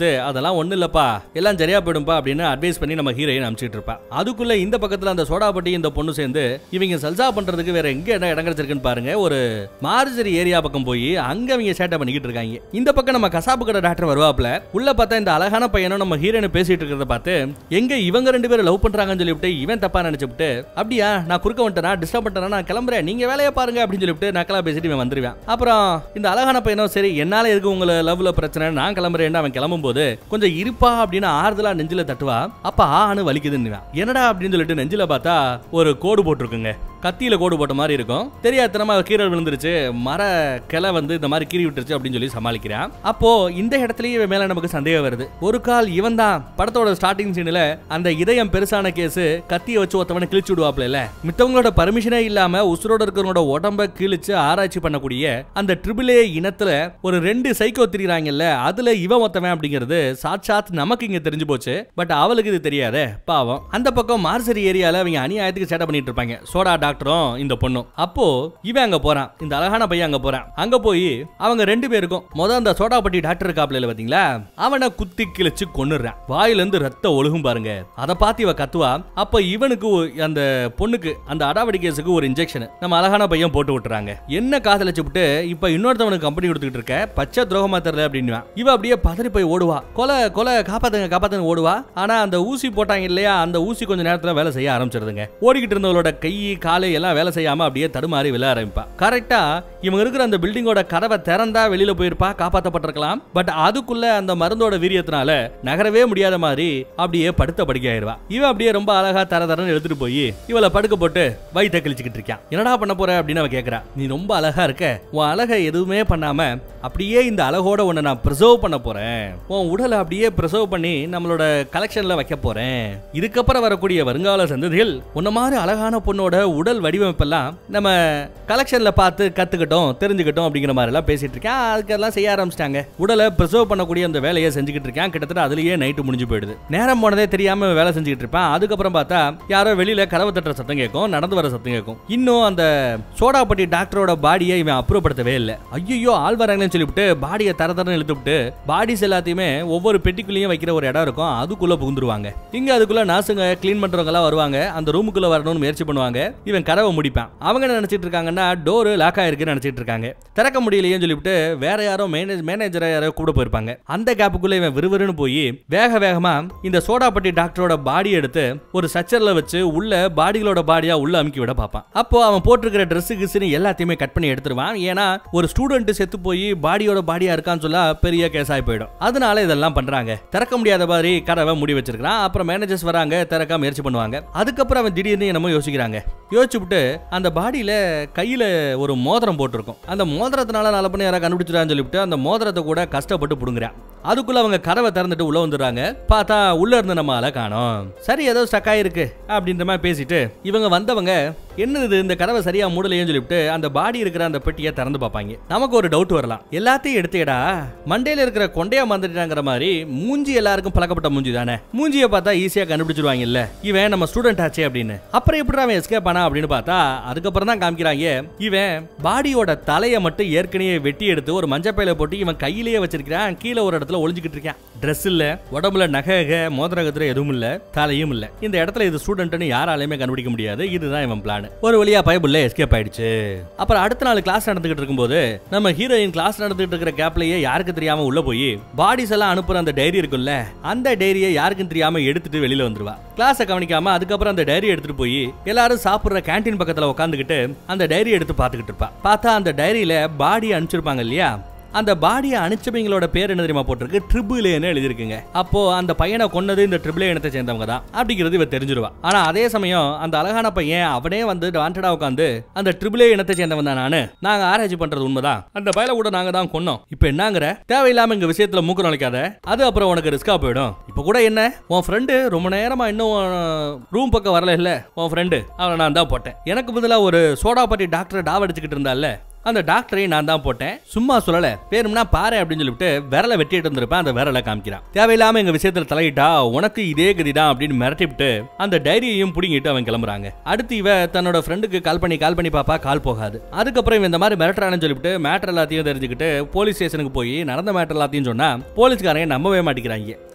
அதெல்லாம் ஒண்ணு இல்லப்பா எல்லாம் சரியா போயிடும்பா அப்படின்னு அட்வைஸ் பண்ணி நம்ம ஹீரோயின் அனுப்பிச்சிட்டு இருப்பா அதுக்குள்ள இந்த பக்கத்துல அந்த சோடாபட்டி இந்த பொண்ணு சேர்ந்து இவங்க சல்சா பண்றதுக்கு வேற எங்க இடம் இடம் கிடைச்சிருக்குன்னு பாருங்க ஒரு மார்ஜரி ஏரியா பக்கம் போய் அங்க அவங்க சேட்டை பண்ணிக்கிட்டு இருக்காங்க இந்த பக்கம் நம்ம கசாப்பு கடை டாக்டர் வருவாப்ல உள்ள பார்த்தா இந்த அழகான பையனும் நம்ம ஹீரோயின் பேசிட்டு இருக்கிறத பார்த்து எங்க இவங்க ரெண்டு பேரும் லவ் பண்றாங்கன்னு சொல்லிவிட்டு இவன் தப்பா நினைச்சுட்டு அப்படியா நான் குறுக்க வந்துட்டேனா டிஸ்டர்ப் பண்ணிட்டேனா நான் கிளம்புறேன் நீங்க வேலையை பாருங்க அப்படின்னு சொல்லிட்டு நக்கலா பேசிட்டு இவன் வந்துருவேன் அப்புறம் இந்த அழகான பையனும் சரி என்னால எதுக்கு உங்களை லவ்ல பிரச்சனை நான் கிளம்புறேன் அவன் கிளம்பும் போது கொஞ்சம் இருப்பா அப்படின்னு ஆறுதலா நெஞ்சில தட்டுவா அப்ப ஆன்னு வலிக்குதுன்னு என்னடா அப்படின்னு சொல்லிட்டு நெஞ்சில பார்த்தா ஒரு கோடு போட்டிருக்குங்க கத்தியில கோடு போட்ட மாதிரி இருக்கும் தெரியாதனமா கீரல் விழுந்துருச்சு மர கிளை வந்து இந்த மாதிரி கீறி விட்டுருச்சு அப்படின்னு சொல்லி சமாளிக்கிறான் அப்போ இந்த இடத்துலயே இவன் மேல நமக்கு சந்தேகம் வருது ஒரு கால் இவன் தான் படத்தோட ஸ்டார்டிங் சீன்ல அந்த இதயம் பெருசான கேஸ் கத்திய வச்சு ஒருத்தவனை கிழிச்சு விடுவாப்ல இல்ல மித்தவங்களோட பர்மிஷனே இல்லாம உசுரோட இருக்கிறவங்களோட உடம்ப கிழிச்சு ஆராய்ச்சி பண்ணக்கூடிய அந்த ட்ரிபிள் ஏ இனத்துல ஒரு ரெண்டு சைக்கோ திரிகிறாங்கல்ல அதுல இவன் ஒருத்தவன் அப்படிங்கிறது சாட்சாத் நமக்கு இங்க தெரிஞ்சு போச்சு பட் அவளுக்கு இது தெரியாதே பாவம் அந்த பக்கம் மார்சரி ஏரியால அவங்க அநியாயத்துக்கு சேட்டை பண்ணிட்டு இருப்பாங்க சோடா டாக்டரும் இந்த பொண்ணும் அப்போ இவன் அங்க போறான் இந்த அழகான பையன் அங்க போறான் அங்க போய் அவங்க ரெண்டு பேருக்கும் முத அந்த சோடாப்பட்டி டாக்டர் இருக்காப்ல பாத்தீங்களா அவனை குத்தி கிழிச்சு கொன்னுறான் வாயில இருந்து ரத்த ஒழுகும் பாருங்க அத பார்த்து இவ கத்துவா அப்ப இவனுக்கு ஒ- அந்த பொண்ணுக்கு அந்த அடாவடி கேஸுக்கு ஒரு இன்ஜெக்ஷன் நம்ம அழகான பையன் போட்டு விட்டுறாங்க என்ன காதலிச்சு விட்டு இப்ப இன்னொருத்தவனுக்கு கம்பெனி கொடுத்துட்டு இருக்க பச்சை துரோகமா தெரியல அப்படின்னு இவ அப்படியே பதறி போய் ஓடுவா கொலை கொலை காப்பாத்துங்க காப்பாத்துங்க ஓடுவா ஆனா அந்த ஊசி போட்டாங்க இல்லையா அந்த ஊசி கொஞ்ச நேரத்துல வேலை செய்ய ஆரம்பிச்சிருதுங்க ஓடிக்கிட்டு இருந்தவளோட கை காலு எல்லாம் வேலை செய்யாம அப்படியே தடுமாறி விழ ஆரம்பிப்பா கரெக்டா இவங்க இருக்கிற அந்த பில்டிங்கோட கதவை திறந்தா வெளியில போயிருப்பா காப்பாத்தப்பட்டிருக்கலாம் பட் அதுக்குள்ள அந்த மருந்தோட வீரியத்தினால நகரவே முடியாத மாதிரி அப்படியே படுத்த படுக்கை ஆயிருவா இவன் அப்படியே ரொம்ப அழகா தர தரன்னு எடுத்துட்டு போய் இவளை படுக்க போட்டு வயித்தை கிழிச்சுக்கிட்டு இருக்கான் என்னடா பண்ண போற அப்படின்னு அவ கேக்குறா நீ ரொம்ப அழகா இருக்க உன் அழகை எதுவுமே பண்ணாம அப்படியே இந்த அழகோட உன்னை நான் ப்ரிசர்வ் பண்ண போறேன் உன் உடலை அப்படியே ப்ரிசர்வ் பண்ணி நம்மளோட கலெக்ஷன்ல வைக்க போறேன் இதுக்கப்புறம் வரக்கூடிய வருங்கால சந்ததிகள் உன்ன மாதிரி அழகான பொண்ணோட உடல் வடிவமைப்பெல்லாம் நம்ம கலெக்ஷன்ல பார்த்து கத்துக்கிட்டோம் தெரிஞ்சுக்கிட்டோம் அப்படிங்கிற மாதிரி எல்லாம் பேசிட்டு இருக்கேன் அதுக்கெல்லாம் செய்ய ஆரம்பிச்சிட்டாங்க உடலை ப்ரிசர்வ் பண்ணக்கூடிய அந்த வேலையை செஞ்சுக்கிட்டு இருக்கேன் கிட்டத்தட்ட அதுலயே நைட்டு முடிஞ்சு போயிடுது நேரம் போனதே தெரியாம வேலை செஞ்சுக்கிட்டு இருப்பேன் அதுக்கப்புறம் பார்த்தா யாரோ வெளியில கதவை தட்டுற சத்தம் கேட்கும் நடந்து வர சத்தம் கேட்கும் இன்னும் அந்த சோடாப்பட்டி டாக்டரோட பாடியை இவன் அப்புறப்படுத்தவே இல்லை ஐயோ ஆள் வராங்களேன்னு சொல்லிவிட்டு பாடியை தர தரன்னு இழுத்து விட்டு பாடிஸ் எல்லாத்தையுமே ஒவ்வொரு பெட்டிக்குள்ளேயும் வைக்கிற ஒரு இடம் இருக்கும் அதுக்குள்ள புகுந்துருவாங்க இங்க அதுக்குள்ள நாசுங்க க்ளீன் பண்றவங்க எல்லாம் வருவாங்க அந்த ரூமுக்குள்ள வரணும்னு முயற்சி பண்ணுவாங்க இவன் கதவை முடிப்பான் அவங்க என்ன நினைச்சிட்டு இருக்காங்கன்னா டோரு லாக் ஆயிருக்குன்னு நினைச்சிட்டு இருக்காங்க திறக்க முடியலையேன்னு சொல்லிவிட்டு வேற யாரோ மேனேஜ் மேனேஜரை யாரோ கூட போயிருப்பாங்க அந்த கேப்புக்குள்ள இவன் விறுவிறுன்னு போய் வேக வேகமா இந்த சோடாப்பட்டி டாக்டரோட பாடி எடுத்து ஒரு சச்சர்ல வச்சு உள்ள பாடிகளோட பாடியா உள்ள அமுக்கி விட பார்ப்பான் அப்போ அவன் போட்டிருக்கிற ட்ரெஸ் கிஸ்னு எல்லாத்தையுமே கட் பண்ணி எடுத்துருவான் ஏன்னா ஒரு ஸ்டூடெண்ட் செத்து போய் பாடியோட பாடியா இருக்கான்னு சொல்ல பெரிய கேஸ் ஆகி போயிடும் அதனால இதெல்லாம் பண்றாங்க திறக்க முடியாத மாதிரி கதவை மூடி வச்சிருக்கான் அப்புறம் மேனேஜர்ஸ் வராங்க திறக்க முயற்சி பண்ணுவாங்க அதுக்கப்புறம் அவன் திடீர்னு என்னமோ யோசிக்கிறாங்க யோசிச்சு விட்டு அந்த பாடியில கையில ஒரு மோதிரம் போட்டிருக்கும் அந்த மோதிரத்தினால நல்ல பண்ணி யாராவது கண்டுபிடிச்சிடான்னு சொல்லிவிட்டு அந்த மோதிரத்தை கூட கஷ்டப்பட்டு புடுங்குறான் அதுக்குள்ள அவங்க கதவை திறந்துட்டு உள்ள வந்துடுறாங்க பார்த்தா உள்ள இருந்து நம்ம ஆளை காணோம் சரி ஏதோ ஸ்டக் ஆயிருக்கு அப்படின்ற மாதிரி பேசிட்டு இவங்க வந்தவங்க என்னது இந்த கதவை சரியா மூடலையேன்னு சொல்லிவிட்டு அந்த பாடி இருக்கிற அந்த பெட்டியை திறந்து பார்ப்பாங்க நமக்கு ஒரு டவுட் வரலாம் எல்லாத்தையும் எடுத்துக்கடா மண்டையில இருக்கிற கொண்டையா மறந்துட்டாங்கிற மாதிரி மூஞ்சி எல்லாருக்கும் பழக்கப்பட்ட மூஞ்சி தானே மூஞ்சியை பார்த்தா ஈஸியா கண்டுபிடிச்சிருவாங்கல்ல இவன் நம்ம ஸ்டூடெண்ட் ஆச்சே அப்படின்னு அப்புறம் எப்படி அவன் எஸ்கேப் ஆனா அப்படின்னு பார்த்தா அதுக்கப்புறம் தான் காமிக்கிறாங்க இவன் பாடியோட தலையை மட்டும் ஏற்கனவே வெட்டி எடுத்து ஒரு மஞ்சப்பையில போட்டு இவன் கையிலேயே வச்சிருக்கிறான் கீழே ஒரு இடத்துல ஒளிஞ்சுக்கிட்டு இருக்கான் ட்ரெஸ் இல்ல உடம்புல நகை மோதிரகத்துல எதுவும் இல்ல தலையும் இல்ல இந்த இடத்துல இது ஸ்டூடெண்ட்னு யாராலையுமே கண்டுபிடிக்க முடியாது இதுதான் இவன் பிளான் ஒரு வழியா பயபுள்ள எஸ்கேப் ஆயிடுச்சு அப்புறம் அடுத்த நாள் கிளாஸ் நடந்துகிட்டு இருக்கும்போது நம்ம ஹீரோயின் கிளாஸ் நடந்துகிட்டு இருக்கிற கேப்லயே யாருக்கு தெரியாம உள்ள போய் பாடிஸ் எல்லாம் அனுப்புற அந்த டைரி இருக்குல்ல அந்த டைரியை யாருக்கும் தெரியாம எடுத்துட்டு வெளியில வந்துருவா கிளாஸை கவனிக்காம அதுக்கப்புறம் அந்த டைரி எடுத்துட்டு போய் எல்லாரும் சாப்பிடுற கேண்டீன் பக்கத்துல உட்காந்துக்கிட்டு அந்த டைரி எடுத்து பார்த்துக்கிட்டு இருப்பா பார்த்தா அந்த டைரியில பாடி அனுப்பிச்சிருப்பாங்க இல்லையா அந்த பாடியை அனுப்பிச்சவங்களோட பேர் என்ன தெரியுமா போட்டிருக்கு ட்ரிபிள்னு எழுதிருக்குங்க அப்போ அந்த பையனை கொன்னது இந்த ட்ரிபிள் இனத்தை சேர்ந்தவங்க தான் அப்படிங்கிறது இவ தெரிஞ்சிருவா ஆனா அதே சமயம் அந்த அழகான பையன் அவனே வந்து வாண்டடா உட்காந்து அந்த ட்ரிபிள் இனத்தை சேர்ந்தவன் தான் நானு நாங்க ஆராய்ச்சி பண்றது உண்மைதான் அந்த பயல கூட நாங்க தான் கொன்னோம் இப்போ என்னங்கிற தேவையில்லாம இங்க விஷயத்துல மூக்கு நுழைக்காத அது அப்புறம் உனக்கு ரிஸ்கா போயிடும் இப்போ கூட என்ன உன் ஃப்ரெண்டு ரொம்ப நேரமா இன்னும் ரூம் பக்கம் வரல இல்ல உன் ஃப்ரெண்டு அவனை நான் தான் போட்டேன் எனக்கு பதிலா ஒரு சோடாப்பட்டி டாக்டர் டாவ் அடிச்சுக்கிட்டு இருந்தால அந்த டாக்டரையும் நான் தான் போட்டேன் சும்மா சொல்லல வேணும்னா பாரு அப்படின்னு சொல்லிட்டு விரலை வெட்டிட்டு இருந்திருப்பேன் அந்த விரலை காமிக்கிறான் தேவையில்லாம எங்க விஷயத்துல தலையிட்டா உனக்கு இதே கதிதான் அப்படின்னு மிரட்டிவிட்டு அந்த டைரியையும் புடிங்கிட்டு அவன் கிளம்புறாங்க அடுத்து இவ தன்னோட ஃப்ரெண்டுக்கு கால் பண்ணி கால் பண்ணி பாப்பா கால் போகாது அதுக்கப்புறம் இவன் இந்த மாதிரி மிரட்டுறான்னு சொல்லிட்டு மேட்டர் எல்லாத்தையும் தெரிஞ்சுக்கிட்டு போலீஸ் ஸ்டேஷனுக்கு போய் நடந்த மேட்டர் எல்லாத்தையும் சொன்னா போலீஸ்காரங்க நம்பவே மாட்டேங்கிறாங்க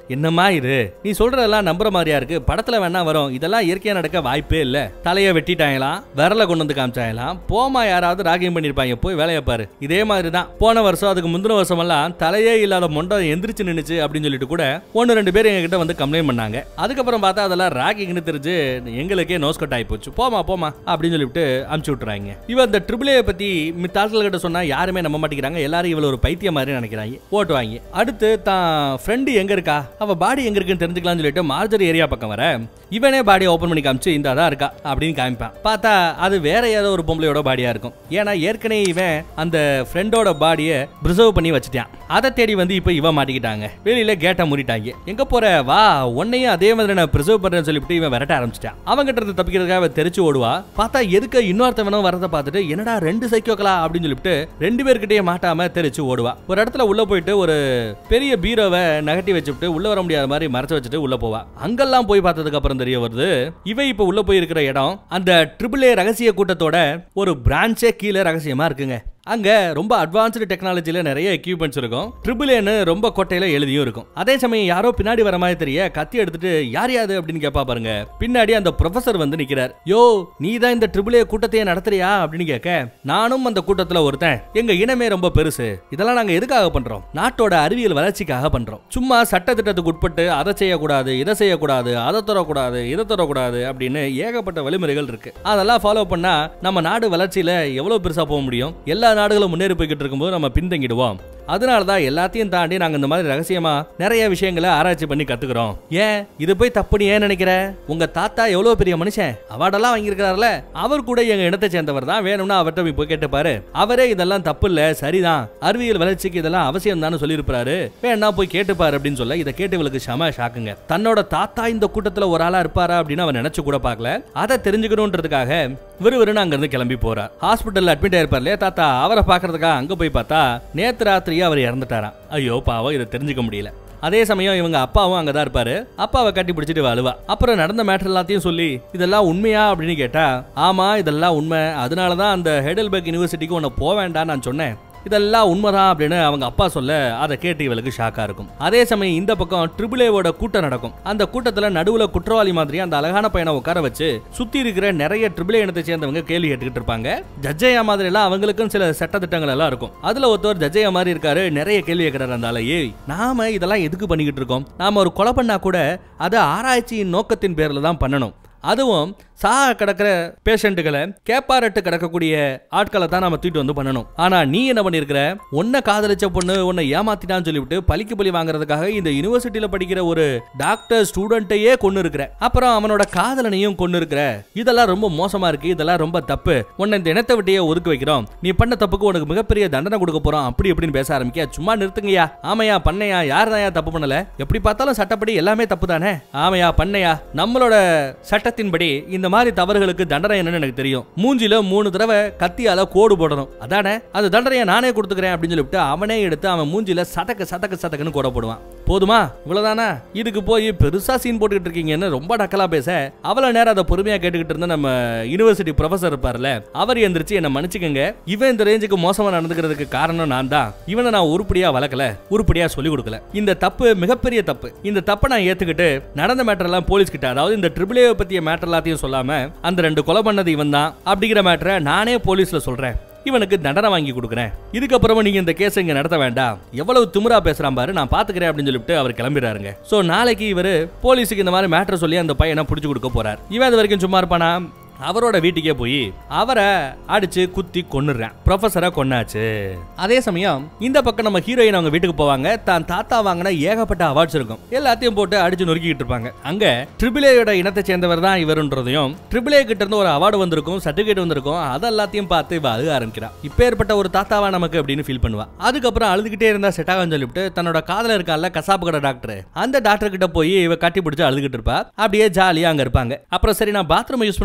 என்னம்மா இது நீ சொல்றதெல்லாம் நம்புற மாதிரியா இருக்கு படத்துல வேணா வரும் இதெல்லாம் இயற்கையா நடக்க வாய்ப்பே இல்ல தலைய வெட்டிட்டாங்களாம் விரல கொண்டு வந்து காமிச்சாங்களாம் போமா யாராவது ராகியம் பண்ணிருப்பாங்க போய் வேலையை பாரு இதே மாதிரி தான் போன வருஷம் அதுக்கு முந்தின வருஷம் எல்லாம் தலையே இல்லாத மொண்டை எந்திரிச்சு நின்னுச்சு அப்படின்னு சொல்லிட்டு கூட ஒன்னு ரெண்டு பேர் எங்க கிட்ட வந்து கம்ப்ளைண்ட் பண்ணாங்க அதுக்கப்புறம் பார்த்தா அதெல்லாம் ராகிங்னு தெரிஞ்சு எங்களுக்கே நோஸ் கட் ஆகி போச்சு போமா போமா அப்படின்னு சொல்லிட்டு அமுச்சு விட்டுறாங்க இவ இந்த ட்ரிபிள் பத்தி மித்த ஆட்கள் கிட்ட சொன்னா யாருமே நம்ப மாட்டேங்கிறாங்க எல்லாரும் இவள ஒரு பைத்தியம் மாதிரி நினைக்கிறாங்க ஓட்டுவாங்க அடுத்து தான் ஃப்ரெண்டு எங்க இருக்கா அவ பாடி எங்க இருக்குன்னு தெரிஞ்சுக்கலாம்னு சொல்லிட்டு மார்ஜரி ஏரியா பக்கம் வர இவனே பாடியை ஓபன் பண்ணி காமிச்சு இந்த தான் இருக்கா அப்படின்னு காமிப்பான் பார்த்தா அது வேற ஏதோ ஒரு பொம்பளையோட பாடியா இருக்கும் ஏன்னா ஏற்கனவே இவன் அந்த ஃப்ரெண்டோட பாடியை ப்ரிசர்வ் பண்ணி வச்சுட்டான் அதை தேடி வந்து இப்போ இவன் மாட்டிக்கிட்டாங்க வெளியில கேட்டை மூடிட்டாங்க எங்க போற வா உன்னையும் அதே மாதிரி நான் ப்ரிசர்வ் பண்றேன்னு சொல்லிட்டு இவன் விரட்ட ஆரம்பிச்சிட்டான் அவங்கிட்ட இருந்து தப்பிக்கிறதுக்காக அவ தெரிச்சு ஓடுவா பார்த்தா எதுக்கு இன்னொருத்தவனும் வரதை பார்த்துட்டு என்னடா ரெண்டு சைக்கோக்களா அப்படின்னு சொல்லிட்டு ரெண்டு பேர்கிட்டயே மாட்டாம தெரிச்சு ஓடுவா ஒரு இடத்துல உள்ள போயிட்டு ஒரு பெரிய பீரோவை நகட்டி வச்சுட்டு உள்ள வர முடியாத மாதிரி மறைச்சு வச்சுட்டு உள்ள போவா அங்கெல்லாம் போய் பார்த்ததுக்கு அப்புறம் தெரிய வருது இவ இப்ப உள்ள போய் இருக்கிற இடம் அந்த ட்ரிபிள் ஏ ரகசிய கூட்டத்தோட ஒரு பிரான்ச்சே கீழே ரகசியமா இருக்குங்க அங்க ரொம்ப அட்வான்ஸ்டு டெக்னாலஜில நிறைய எக்யூப்மெண்ட்ஸ் இருக்கும் ட்ரிபிள் ஏன்னு ரொம்ப கொட்டையில எழுதியும் இருக்கும் அதே சமயம் யாரோ பின்னாடி வர மாதிரி தெரிய கத்தி எடுத்துட்டு யார் யாது அப்படின்னு கேப்பா பாருங்க பின்னாடி அந்த ப்ரொஃபசர் வந்து நிக்கிறார் யோ நீ தான் இந்த ட்ரிபிள் ஏ கூட்டத்தையே நடத்துறியா அப்படின்னு கேட்க நானும் அந்த கூட்டத்துல ஒருத்தன் எங்க இனமே ரொம்ப பெருசு இதெல்லாம் நாங்க எதுக்காக பண்றோம் நாட்டோட அறிவியல் வளர்ச்சிக்காக பண்றோம் சும்மா சட்ட திட்டத்துக்கு உட்பட்டு அதை செய்யக்கூடாது இதை செய்யக்கூடாது அதை தொடக்கூடாது இதை தொடக்கூடாது அப்படின்னு ஏகப்பட்ட வழிமுறைகள் இருக்கு அதெல்லாம் ஃபாலோ பண்ணா நம்ம நாடு வளர்ச்சியில எவ்வளவு பெருசா போக முடியும் எல்லா நாடுகளும் முன்னேறி போய்கிட்டு இருக்கும்போது நம்ம பின்தங்கிடுவோம் அதனால தான் எல்லாத்தையும் தாண்டி நாங்க இந்த மாதிரி ரகசியமா நிறைய விஷயங்களை ஆராய்ச்சி பண்ணி கத்துக்கிறோம் ஏன் இது போய் தப்புன்னு ஏன் நினைக்கிற உங்க தாத்தா எவ்வளவு பெரிய மனுஷன் அவார்டெல்லாம் வாங்கியிருக்கிறாருல அவர் கூட எங்க இடத்தை சேர்ந்தவர் தான் வேணும்னா அவர்கிட்ட போய் போய் கேட்டுப்பாரு அவரே இதெல்லாம் தப்பு இல்ல சரிதான் அறிவியல் வளர்ச்சிக்கு இதெல்லாம் அவசியம் தான் சொல்லியிருப்பாரு வேணா போய் கேட்டுப்பாரு அப்படின்னு சொல்ல இதை கேட்டு இவளுக்கு செம ஷாக்குங்க தன்னோட தாத்தா இந்த கூட்டத்துல ஒரு ஆளா இருப்பாரா அப்படின்னு அவன் நினைச்சு கூட பார்க்கல அதை தெரிஞ்சுக்கணுன்றதுக்காக விறுவிறுன்னு அங்க இருந்து கிளம்பி போறா ஹாஸ்பிட்டல்ல அட்மிட் ஆயிருப்பார் இல்லையா தாத்தா அவரை பாக்குறதுக்காக அங்க போய் பார்த்தா நேத்து ராத்திரியே அவர் இறந்துட்டாராம் ஐயோ பாவம் இதை தெரிஞ்சுக்க முடியல அதே சமயம் இவங்க அப்பாவும் அங்கதான் இருப்பாரு அப்பாவை கட்டி பிடிச்சிட்டு இவ அழுவா அப்புறம் நடந்த மேட்டர் எல்லாத்தையும் சொல்லி இதெல்லாம் உண்மையா அப்படின்னு கேட்டா ஆமா இதெல்லாம் உண்மை அதனாலதான் அந்த ஹெடல்பர்க் யூனிவர்சிட்டிக்கு உன்னை போக வேண்டாம் நான் சொன்னேன் இதெல்லாம் உண்மைதான் அப்படின்னு அவங்க அப்பா சொல்ல அதை கேட்டு இவளுக்கு ஷாக்கா இருக்கும் அதே சமயம் இந்த பக்கம் ட்ரிபிள் ஏவோட கூட்டம் நடக்கும் அந்த கூட்டத்துல நடுவுல குற்றவாளி மாதிரி அந்த அழகான பையனை உட்கார வச்சு சுத்தி இருக்கிற நிறைய ட்ரிபிள் இனத்தை சேர்ந்தவங்க கேள்வி கேட்டுக்கிட்டு இருப்பாங்க ஜட்ஜையா மாதிரி எல்லாம் அவங்களுக்கும் சில சட்ட திட்டங்கள் எல்லாம் இருக்கும் அதுல ஒருத்தர் ஜட்ஜையா மாதிரி இருக்காரு நிறைய கேள்வி கேட்கிறாரு அந்த ஆளு ஏய் நாம இதெல்லாம் எதுக்கு பண்ணிக்கிட்டு இருக்கோம் நாம ஒரு கொலை பண்ணா கூட அதை ஆராய்ச்சியின் நோக்கத்தின் பேர்ல தான் பண்ணணும் அதுவும் சாக கிடக்கிற பேஷண்ட்டுகளை கேப்பாரட்டு கிடக்கக்கூடிய ஆட்களை தான் நாம தூக்கிட்டு வந்து பண்ணணும் ஆனா நீ என்ன பண்ணிருக்கிற உன்னை காதலிச்ச பொண்ணு உன்னை ஏமாத்திட்டான்னு சொல்லிவிட்டு பலிக்கு பலி வாங்குறதுக்காக இந்த யூனிவர்சிட்டியில படிக்கிற ஒரு டாக்டர் ஸ்டூடெண்ட்டையே கொண்டு இருக்கிற அப்புறம் அவனோட காதலனையும் கொண்டு இருக்கிற இதெல்லாம் ரொம்ப மோசமா இருக்கு இதெல்லாம் ரொம்ப தப்பு உன்னை இந்த இனத்தை விட்டையே ஒதுக்க வைக்கிறோம் நீ பண்ண தப்புக்கு உனக்கு மிகப்பெரிய தண்டனை கொடுக்க போறோம் அப்படி இப்படின்னு பேச ஆரம்பிக்க சும்மா நிறுத்துங்கயா ஆமையா பண்ணையா யார் தான் தப்பு பண்ணல எப்படி பார்த்தாலும் சட்டப்படி எல்லாமே தப்பு தானே ஆமையா பண்ணையா நம்மளோட சட்டத்தின்படி இந்த மாதிரி தவறுகளுக்கு தண்டனை என்னன்னு எனக்கு தெரியும் மூஞ்சில மூணு தடவை கத்தியால கோடு போடணும் அதானே அந்த தண்டனையை நானே கொடுத்துக்கிறேன் அப்படின்னு சொல்லிட்டு அவனே எடுத்து அவன் மூஞ்சில சதக்கு சதக்கு சதக்குன்னு கோட போடுவான் போதுமா இவ்வளவுதானா இதுக்கு போய் பெருசா சீன் போட்டுக்கிட்டு இருக்கீங்கன்னு ரொம்ப டக்கலா பேச அவ்வளவு நேரம் அதை பொறுமையா கேட்டுக்கிட்டு இருந்த நம்ம யூனிவர்சிட்டி ப்ரொஃபசர் இருப்பார்ல அவர் எந்திரிச்சு என்ன மன்னிச்சுக்கங்க இவன் இந்த ரேஞ்சுக்கு மோசமா நடந்துக்கிறதுக்கு காரணம் நான் தான் இவனை நான் உருப்படியா வளர்க்கல உருப்படியா சொல்லி கொடுக்கல இந்த தப்பு மிகப்பெரிய தப்பு இந்த தப்பை நான் ஏத்துக்கிட்டு நடந்த மேட்டர் எல்லாம் போலீஸ் கிட்ட அதாவது இந்த ட்ரிபிள் ஏ பத்திய மேட்டர் எல்லாத்தையும் சொல்லாம அந்த ரெண்டு கொலை பண்ணது இவன் தான் அப்படிங்கிற மேட்டரை நானே போலீஸ்ல சொல்றேன் இவனுக்கு தண்டனை வாங்கி கொடுக்குறேன் இதுக்கப்புறமா நீங்க இந்த கேஸ் இங்க நடத்த வேண்டாம் எவ்வளவு திமிரா பேசுறான் பாரு நான் பாத்துக்கிறேன் அப்படின்னு சொல்லிட்டு அவர் கிளம்பிடுறாருங்க சோ நாளைக்கு இவரு போலீஸுக்கு இந்த மாதிரி மேட்டர் சொல்லி அந்த பையனை புடிச்சு கொடுக்க போறார் இவன் அது வரைக்கும் சும்மா இருப்பானா அவரோட வீட்டுக்கே போய் அவரை அடிச்சு குத்தி கொன்னுடுறேன் ப்ரொஃபஸரை கொன்னாச்சு அதே சமயம் இந்த பக்கம் நம்ம ஹீரோயின் அவங்க வீட்டுக்கு போவாங்க தான் தாத்தா வாங்கின ஏகப்பட்ட அவார்ட்ஸ் இருக்கும் எல்லாத்தையும் போட்டு அடிச்சு நொறுக்கிட்டு இருப்பாங்க அங்க ட்ரிபிள் ஏயோட இனத்தை சேர்ந்தவர் தான் இவருன்றதையும் ட்ரிபிள் ஏ கிட்ட இருந்து ஒரு அவார்டு வந்திருக்கும் சர்டிபிகேட் வந்திருக்கும் அதெல்லாத்தையும் பார்த்து இவ அழுக ஆரம்பிக்கிறா இப்பேற்பட்ட ஒரு தாத்தாவா நமக்கு அப்படின்னு ஃபீல் பண்ணுவா அதுக்கப்புறம் அழுதுகிட்டே இருந்தா செட் ஆகும் சொல்லிவிட்டு தன்னோட காதல இருக்கால கசாப்பு கடை டாக்டர் அந்த டாக்டர் கிட்ட போய் இவ கட்டி பிடிச்சு அழுதுகிட்டு இருப்பா அப்படியே ஜாலியா அங்க இருப்பாங்க அப்புறம் சரி நான் பாத்ரூம் யூஸ் பண்ணணும்னு சொல்லிட்டு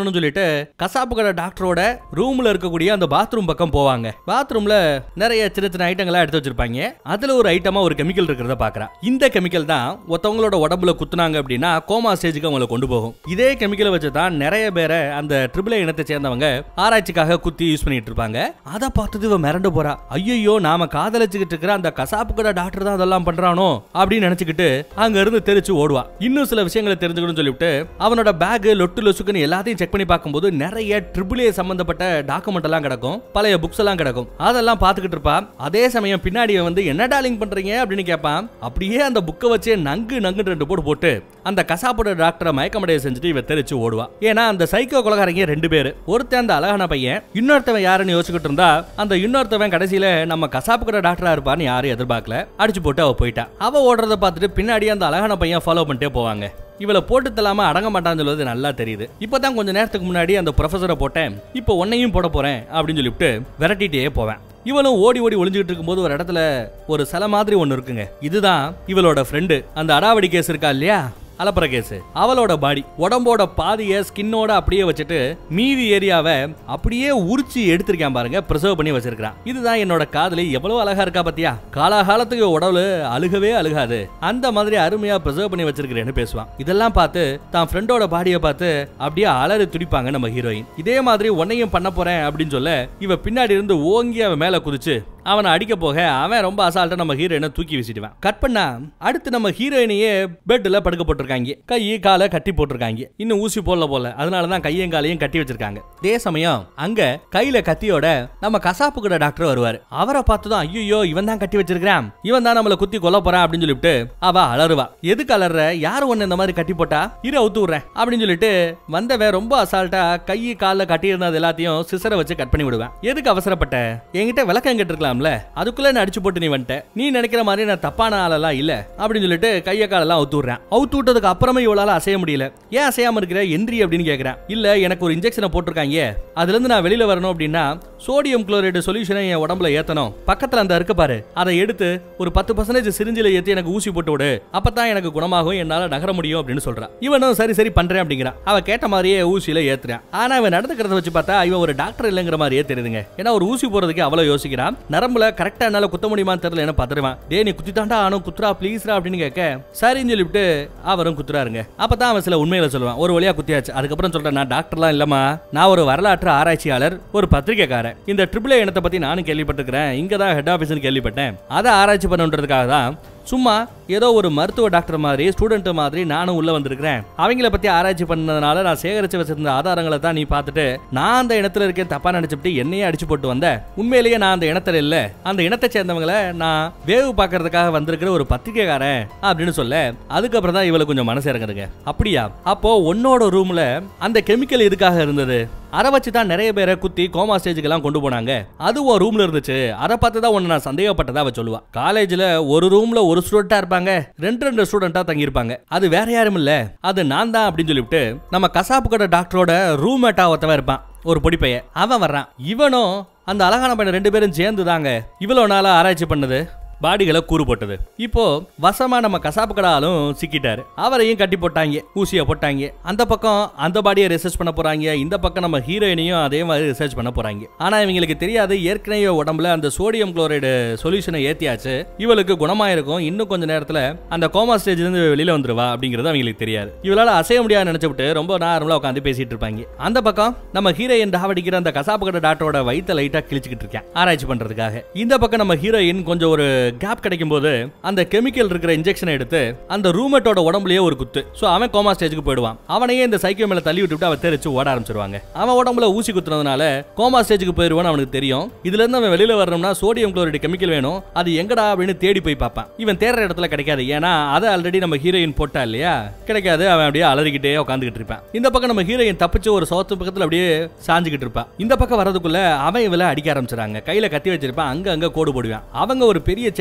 கசாப்பு கடை டாக்டரோட ரூம்ல இருக்கக்கூடிய அந்த பாத்ரூம் பக்கம் போவாங்க பாத்ரூம்ல நிறைய சின்ன சின்ன ஐட்டங்களா எடுத்து வச்சிருப்பாங்க அதுல ஒரு ஐட்டமா ஒரு கெமிக்கல் இருக்கிறத பாக்குறா இந்த கெமிக்கல் தான் ஒருத்தவங்களோட உடம்புல குத்துனாங்க அப்படின்னா கோமா ஸ்டேஜுக்கு அவங்களை கொண்டு போகும் இதே கெமிக்கலை வச்சு தான் நிறைய பேரை அந்த ட்ரிபிள் இனத்தை சேர்ந்தவங்க ஆராய்ச்சிக்காக குத்தி யூஸ் பண்ணிட்டு இருப்பாங்க அதை பார்த்தது இவ மிரண்டு போறா ஐயோ நாம காதலிச்சுக்கிட்டு இருக்கிற அந்த கசாப்பு கடை டாக்டர் தான் அதெல்லாம் பண்றானோ அப்படின்னு நினைச்சுக்கிட்டு அங்க இருந்து தெரிச்சு ஓடுவா இன்னும் சில விஷயங்களை தெரிஞ்சுக்கணும்னு சொல்லிவிட்டு அவனோட பேக் லொட்டு லொசுக்குன்னு எல்லாத்தையும் செக் பண்ணி பார்க்கும்போது நிறைய ட்ரிபிள் ஏ சம்பந்தப்பட்ட டாக்குமெண்ட் எல்லாம் கிடக்கும் பழைய புக்ஸ் எல்லாம் கிடக்கும் அதெல்லாம் பார்த்துக்கிட்டு இருப்பா அதே சமயம் பின்னாடி இவன் வந்து என்ன டார்லிங் பண்றீங்க அப்படின்னு கேட்பான் அப்படியே அந்த புக்கை வச்சே நங்கு நங்கு ரெண்டு போட்டு போட்டு அந்த கசாப்போட டாக்டரை மயக்கமடைய செஞ்சுட்டு இவ தெரிச்சு ஓடுவா ஏன்னா அந்த சைக்கோ கொலகாரங்க ரெண்டு பேரு ஒருத்தன் அந்த அழகான பையன் இன்னொருத்தவன் யாருன்னு யோசிச்சுக்கிட்டு இருந்தா அந்த இன்னொருத்தவன் கடைசியில நம்ம கசாப்பு கடை டாக்டரா இருப்பான்னு யாரும் எதிர்பார்க்கல அடிச்சு போட்டு அவ போயிட்டா அவ ஓடுறத பார்த்துட்டு பின்னாடி அந்த அழகான பையன் ஃபாலோ பண்ணிட்டே போவாங்க இவளை போட்டு தள்ளாம அடங்க மாட்டான்னு சொல்வது நல்லா தெரியுது இப்பதான் கொஞ்ச நேரத்துக்கு முன்னாடி அந்த ப்ரொஃபஸரை போட்டேன் இப்போ உன்னையும் போட போறேன் அப்படின்னு சொல்லிவிட்டு விரட்டிட்டே போவேன் இவளும் ஓடி ஓடி ஒளிஞ்சுக்கிட்டு இருக்கும்போது ஒரு இடத்துல ஒரு சிலை மாதிரி ஒன்று இருக்குங்க இதுதான் இவளோட ஃப்ரெண்டு அந்த அடாவடி கேஸ் இருக்கா இல்லையா அலப்பற கேஸ் அவளோட பாடி உடம்போட பாதிய ஸ்கின்னோட அப்படியே வச்சுட்டு மீதி ஏரியாவை அப்படியே உரிச்சு எடுத்திருக்கான் பாருங்க ப்ரிசர்வ் பண்ணி வச்சிருக்கான் இதுதான் என்னோட காதலி எவ்வளவு அழகா இருக்கா பாத்தியா காலாகாலத்துக்கு உடவுல அழுகவே அழுகாது அந்த மாதிரி அருமையா ப்ரிசர்வ் பண்ணி வச்சிருக்கிறேன்னு பேசுவான் இதெல்லாம் பார்த்து தான் ஃப்ரெண்டோட பாடியை பார்த்து அப்படியே அலறி துடிப்பாங்க நம்ம ஹீரோயின் இதே மாதிரி உன்னையும் பண்ண போறேன் அப்படின்னு சொல்ல இவ பின்னாடி இருந்து ஓங்கி அவன் மேல குதிச்சு அவனை அடிக்க போக அவன் ரொம்ப அசால்ட்டா நம்ம ஹீரோயினை தூக்கி வீசிடுவான் கட் பண்ணா அடுத்து நம்ம ஹீரோயினையே பெட்ல படுக்க போட்டிருக்காங்க கை காலை கட்டி போட்டிருக்காங்க இன்னும் ஊசி போடல போல அதனால தான் கையும் காலையும் கட்டி வச்சிருக்காங்க அதே சமயம் அங்க கையில கத்தியோட நம்ம கசாப்பு கடை டாக்டர் வருவார் அவரை பார்த்து தான் ஐயோ இவன் தான் கட்டி வச்சிருக்கான் இவன் தான் நம்மளை குத்தி கொல்ல போறான் அப்படின்னு சொல்லிட்டு அவ அலறுவா எதுக்கு அலற யார் ஒன்னு இந்த மாதிரி கட்டி போட்டா இரு அவுத்து விடுறேன் அப்படின்னு சொல்லிட்டு வந்தவன் ரொம்ப அசால்ட்டா கை காலில் கட்டி இருந்தது எல்லாத்தையும் சிசரை வச்சு கட் பண்ணி விடுவேன் எதுக்கு அவசரப்பட்ட என்கிட்ட விளக்கம் கேட்டு இருக்கலாம்ல அதுக்குள்ள நான் அடிச்சு போட்டு நீ வந்துட்ட நீ நினைக்கிற மாதிரி நான் தப்பான ஆளெல்லாம் இல்ல அப்படின்னு சொல்லிட்டு கைய காலெல்லாம் அவுத்து விடுறேன் அவுத்து விட்டதுக்கு அப்புறமே இவளால அசைய முடியல ஏன் அசையாம இருக்கிற எந்திரி அப்படின்னு கேக்குறேன் இல்ல எனக்கு ஒரு இன்ஜெக்ஷனை போட்டிருக்காங்க அதுல இருந்து நான் வெளியில வரணும் அப்படின்னா சோடியம் குளோரைடு சொல்யூஷனை என் உடம்புல ஏத்தணும் பக்கத்துல அந்த இருக்கு பாரு அதை எடுத்து ஒரு பத்து பர்சன்டேஜ் சிரிஞ்சில ஏத்தி எனக்கு ஊசி போட்டு விடு அப்பதான் எனக்கு குணமாகும் என்னால நகர முடியும் அப்படின்னு சொல்றான் இவனும் சரி சரி பண்றேன் அப்படிங்கிறான் அவ கேட்ட மாதிரியே ஊசியில ஏத்துறான் ஆனா அவன் நடந்துக்கிறத வச்சு பார்த்தா இவன் ஒரு டாக்டர் இல்லைங்கிற மாதிரியே தெரியுதுங்க ஏன்னா ஒரு ஊசி போறதுக்கு அவ்வளவு யோசிக்கிறான் நரம்புல கரெக்டா என்னால குத்த முடியுமான்னு தெரியல என்ன பதறுவான் டே நீ குத்தி தாண்டா ஆனும் குத்துறா ப்ளீஸ்ரா அப்படின்னு கேட்க சரின்னு சொல்லிவிட்டு அவரும் குத்துறாருங்க அப்பதான் அவன் சில உண்மைகளை சொல்லுவான் ஒரு வழியா குத்தியாச்சு அதுக்கப்புறம் சொல்றேன் நான் டாக்டர்லாம் இல்லம்மா நான் ஒரு வரலாற்று ஆராய்ச்சியாளர் ஒரு பத்திரிக்கைக்காரன் இந்த ட்ரிபிள் இனத்தை பத்தி நானும் கேள்விப்பட்டிருக்கிறேன் இங்க தான் ஹெட் ஆஃபீஸ்னு கேள்விப்பட்டேன் அதை ஆராய்ச்சி பண்ணுன்றதுக்காக தான் சும்மா ஏதோ ஒரு மருத்துவ டாக்டர் மாதிரி ஸ்டூடெண்ட் மாதிரி நானும் உள்ள வந்திருக்கிறேன் அவங்கள பத்தி ஆராய்ச்சி பண்ணதுனால நான் சேகரிச்சு வச்சிருந்த ஆதாரங்களை தான் நீ பார்த்துட்டு நான் அந்த இனத்துல இருக்கேன் தப்பா நினைச்சுட்டு என்னையே அடிச்சு போட்டு வந்த உண்மையிலேயே நான் அந்த இனத்துல இல்ல அந்த இனத்தை சேர்ந்தவங்கள நான் வேவு பார்க்கறதுக்காக வந்திருக்கிற ஒரு பத்திரிக்கைக்காரன் அப்படின்னு சொல்ல அதுக்கப்புறம் தான் இவளுக்கு கொஞ்சம் மனசு இறங்குதுங்க அப்படியா அப்போ உன்னோட ரூம்ல அந்த கெமிக்கல் எதுக்காக இருந்தது அதை வச்சு தான் நிறைய பேரை குத்தி கோமா ஸ்டேஜுக்கு எல்லாம் கொண்டு போனாங்க அது ஒரு ரூம்ல இருந்துச்சு அதை பார்த்து தான் ஒன்னு நான் சந்தேகப்பட்டதா அவ சொல்லுவா காலேஜ்ல ஒரு ரூம்ல ஒரு ஸ்டூடெண்டா இருப்பாங்க ரெண்டு ரெண்டு ஸ்டூடெண்டா தங்கி இருப்பாங்க அது வேற யாரும் இல்ல அது நான் தான் அப்படின்னு சொல்லிவிட்டு நம்ம கசாப்பு கடை டாக்டரோட ரூம்மேட்டா ஒருத்தவன் இருப்பான் ஒரு பொடி பையன் அவன் வர்றான் இவனும் அந்த அழகான பையன் ரெண்டு பேரும் சேர்ந்து தாங்க இவ்வளவு நாளா ஆராய்ச்சி பண்ணது பாடிகளை கூறு போட்டது இப்போ வசமா நம்ம கசாப்பு கடாலும் சிக்கிட்டாரு அவரையும் கட்டி போட்டாங்க ஊசியை போட்டாங்க அந்த பக்கம் அந்த பாடியை ரிசர்ச் பண்ண போறாங்க இந்த பக்கம் நம்ம ஹீரோயினையும் அதே மாதிரி ரிசர்ச் பண்ண போறாங்க ஆனா இவங்களுக்கு தெரியாது ஏற்கனவே உடம்புல அந்த சோடியம் குளோரைடு சொல்யூஷனை ஏத்தியாச்சு இவளுக்கு குணமாயிருக்கும் இன்னும் கொஞ்ச நேரத்துல அந்த கோமா ஸ்டேஜ்ல இருந்து வெளியில வந்துருவா அப்படிங்கிறது அவங்களுக்கு தெரியாது இவளால அசைய முடியாது நினைச்சுட்டு ரொம்ப நார்மலா உட்காந்து பேசிட்டு இருப்பாங்க அந்த பக்கம் நம்ம ஹீரோயின் டாவடிக்கிற அந்த கசாப்பு கடை டாக்டரோட வயித்த லைட்டா கிழிச்சுக்கிட்டு இருக்கேன் ஆராய்ச்சி பண்றதுக்காக இந்த பக்கம் நம்ம ஹீரோயின் கொஞ்சம் ஒரு கேப் கிடைக்கும் போது அந்த கெமிக்கல் இருக்கிற இன்ஜெக்ஷனை எடுத்து அந்த ரூமேட்டோட உடம்புலயே ஒரு குத்து சோ அவன் கோமா ஸ்டேஜுக்கு போயிடுவான் அவனையே இந்த சைக்கிள் மேல தள்ளி விட்டுவிட்டு அவன் தெரிச்சு ஓட ஆரம்பிச்சிருவாங்க அவன் உடம்புல ஊசி குத்துனதுனால கோமா ஸ்டேஜுக்கு போயிடுவான்னு அவனுக்கு தெரியும் இதுல இருந்து அவன் வெளியில வரணும்னா சோடியம் குளோரைடு கெமிக்கல் வேணும் அது எங்கடா அப்படின்னு தேடி போய் பார்ப்பான் இவன் தேடுற இடத்துல கிடைக்காது ஏன்னா அதை ஆல்ரெடி நம்ம ஹீரோயின் போட்டா இல்லையா கிடைக்காது அவன் அப்படியே அலறிக்கிட்டே உட்காந்துக்கிட்டு இருப்பான் இந்த பக்கம் நம்ம ஹீரோயின் தப்பிச்சு ஒரு சோத்து பக்கத்துல அப்படியே சாஞ்சுக்கிட்டு இருப்பான் இந்த பக்கம் வரதுக்குள்ள அவன் இவளை அடிக்க ஆரம்பிச்சிடாங்க கையில கத்தி வச்சிருப்பான் அங்க அங்க கோடு போடுவான் அவங்க ஒரு பெரிய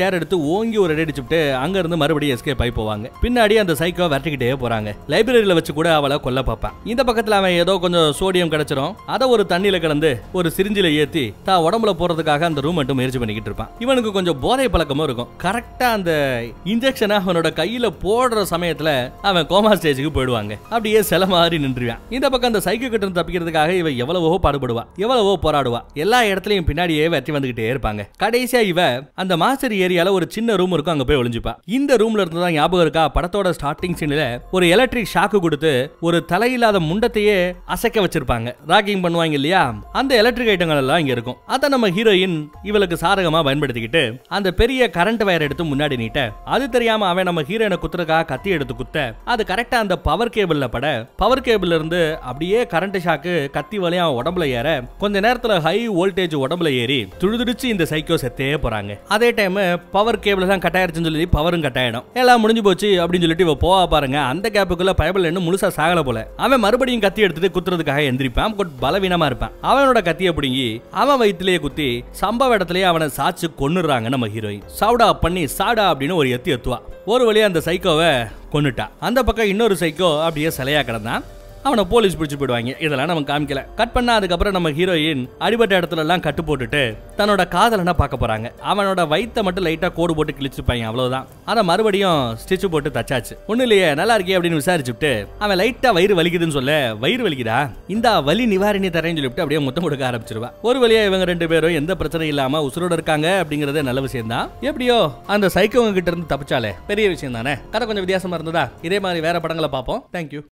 சேர் எடுத்து ஓங்கி ஒரு அடி அடிச்சுட்டு அங்க இருந்து மறுபடியும் எஸ்கேப் ஆகி போவாங்க பின்னாடி அந்த சைக்கோ விரட்டிக்கிட்டே போறாங்க லைப்ரரியில வச்சு கூட அவளை கொல்ல பார்ப்பான் இந்த பக்கத்துல அவன் ஏதோ கொஞ்சம் சோடியம் கிடைச்சிரும் அதை ஒரு தண்ணியில கலந்து ஒரு சிரிஞ்சில ஏத்தி தான் உடம்புல போறதுக்காக அந்த ரூம் மட்டும் முயற்சி பண்ணிக்கிட்டு இருப்பான் இவனுக்கு கொஞ்சம் போதை பழக்கமும் இருக்கும் கரெக்டா அந்த இன்ஜெக்ஷனை அவனோட கையில போடுற சமயத்துல அவன் கோமா ஸ்டேஜுக்கு போயிடுவாங்க அப்படியே சில மாதிரி நின்றுவான் இந்த பக்கம் அந்த சைக்கோ கிட்ட இருந்து தப்பிக்கிறதுக்காக இவ எவ்வளவோ பாடுபடுவா எவ்வளவோ போராடுவா எல்லா இடத்துலயும் பின்னாடியே வெற்றி வந்துகிட்டே இருப்பாங்க கடைசியா இவ அந்த மாஸ்டர் ஏரியால ஒரு சின்ன ரூம் இருக்கும் அங்க போய் ஒளிஞ்சுப்பா இந்த ரூம்ல இருந்து தான் ஞாபகம் இருக்கா படத்தோட ஸ்டார்டிங் சீன்ல ஒரு எலக்ட்ரிக் ஷாக்கு கொடுத்து ஒரு தலையில்லாத முண்டத்தையே அசைக்க வச்சிருப்பாங்க ராக்கிங் பண்ணுவாங்க இல்லையா அந்த எலக்ட்ரிக் ஐட்டங்கள் எல்லாம் இங்க இருக்கும் அத நம்ம ஹீரோயின் இவளுக்கு சாதகமா பயன்படுத்திக்கிட்டு அந்த பெரிய கரண்ட் வயர் எடுத்து முன்னாடி நீட்ட அது தெரியாம அவன் நம்ம ஹீரோயினை குத்துறதுக்காக கத்தி எடுத்து குத்த அது கரெக்டா அந்த பவர் கேபிள்ல பட பவர் கேபிள்ல இருந்து அப்படியே கரண்ட் ஷாக்கு கத்தி வழியா அவன் உடம்புல ஏற கொஞ்ச நேரத்துல ஹை வோல்டேஜ் உடம்புல ஏறி துடிதுடிச்சு இந்த சைக்கோ செத்தே போறாங்க அதே டைம் பவர் கேபிள் தான் கட் ஆயிருச்சுன்னு சொல்லி பவரும் கட் ஆயிடும் எல்லாம் முடிஞ்சு போச்சு அப்படின்னு சொல்லிட்டு இவ போவா பாருங்க அந்த கேப்புக்குள்ள பயபிள் இன்னும் முழுசா சாகல போல அவன் மறுபடியும் கத்தி எடுத்துட்டு குத்துறதுக்காக எந்திரிப்பான் பட் பலவீனமா இருப்பான் அவனோட கத்தியை பிடுங்கி அவன் வயிற்றுலயே குத்தி சம்பவ இடத்துலயே அவனை சாச்சு கொன்னுறாங்க நம்ம ஹீரோயின் சவுடா பண்ணி சாடா அப்படின்னு ஒரு எத்தி எத்துவா ஒரு வழியா அந்த சைக்கோவை கொன்னுட்டா அந்த பக்கம் இன்னொரு சைக்கோ அப்படியே சிலையா கிடந்தான் அவனை போலீஸ் பிடிச்சு போயிடுவாங்க இதெல்லாம் நம்ம காமிக்கல கட் பண்ணா அதுக்கப்புறம் நம்ம ஹீரோயின் அடிபட்ட இடத்துல எல்லாம் கட்டு போட்டுட்டு தன்னோட காதலனை பார்க்க போறாங்க அவனோட வயித்தை மட்டும் லைட்டா கோடு போட்டு கிழிச்சிருப்பாங்க அவ்வளவுதான் அதை மறுபடியும் ஸ்டிச் போட்டு தச்சாச்சு ஒண்ணு இல்லையே நல்லா இருக்கே அப்படின்னு விசாரிச்சுட்டு அவன் லைட்டா வயிறு வலிக்குதுன்னு சொல்ல வயிறு வலிக்குதா இந்த வலி நிவாரணி தரேன்னு சொல்லிட்டு அப்படியே முத்தம் கொடுக்க ஆரம்பிச்சிருவா ஒரு வழியா இவங்க ரெண்டு பேரும் எந்த பிரச்சனையும் இல்லாம உசுரோட இருக்காங்க அப்படிங்கறது நல்ல விஷயம் தான் எப்படியோ அந்த சைக்கோங்க கிட்ட இருந்து தப்பிச்சாலே பெரிய விஷயம் தானே கதை கொஞ்சம் வித்தியாசமா இருந்ததா இதே மாதிரி வேற படங்களை பார்ப்போம் தேங்க்யூ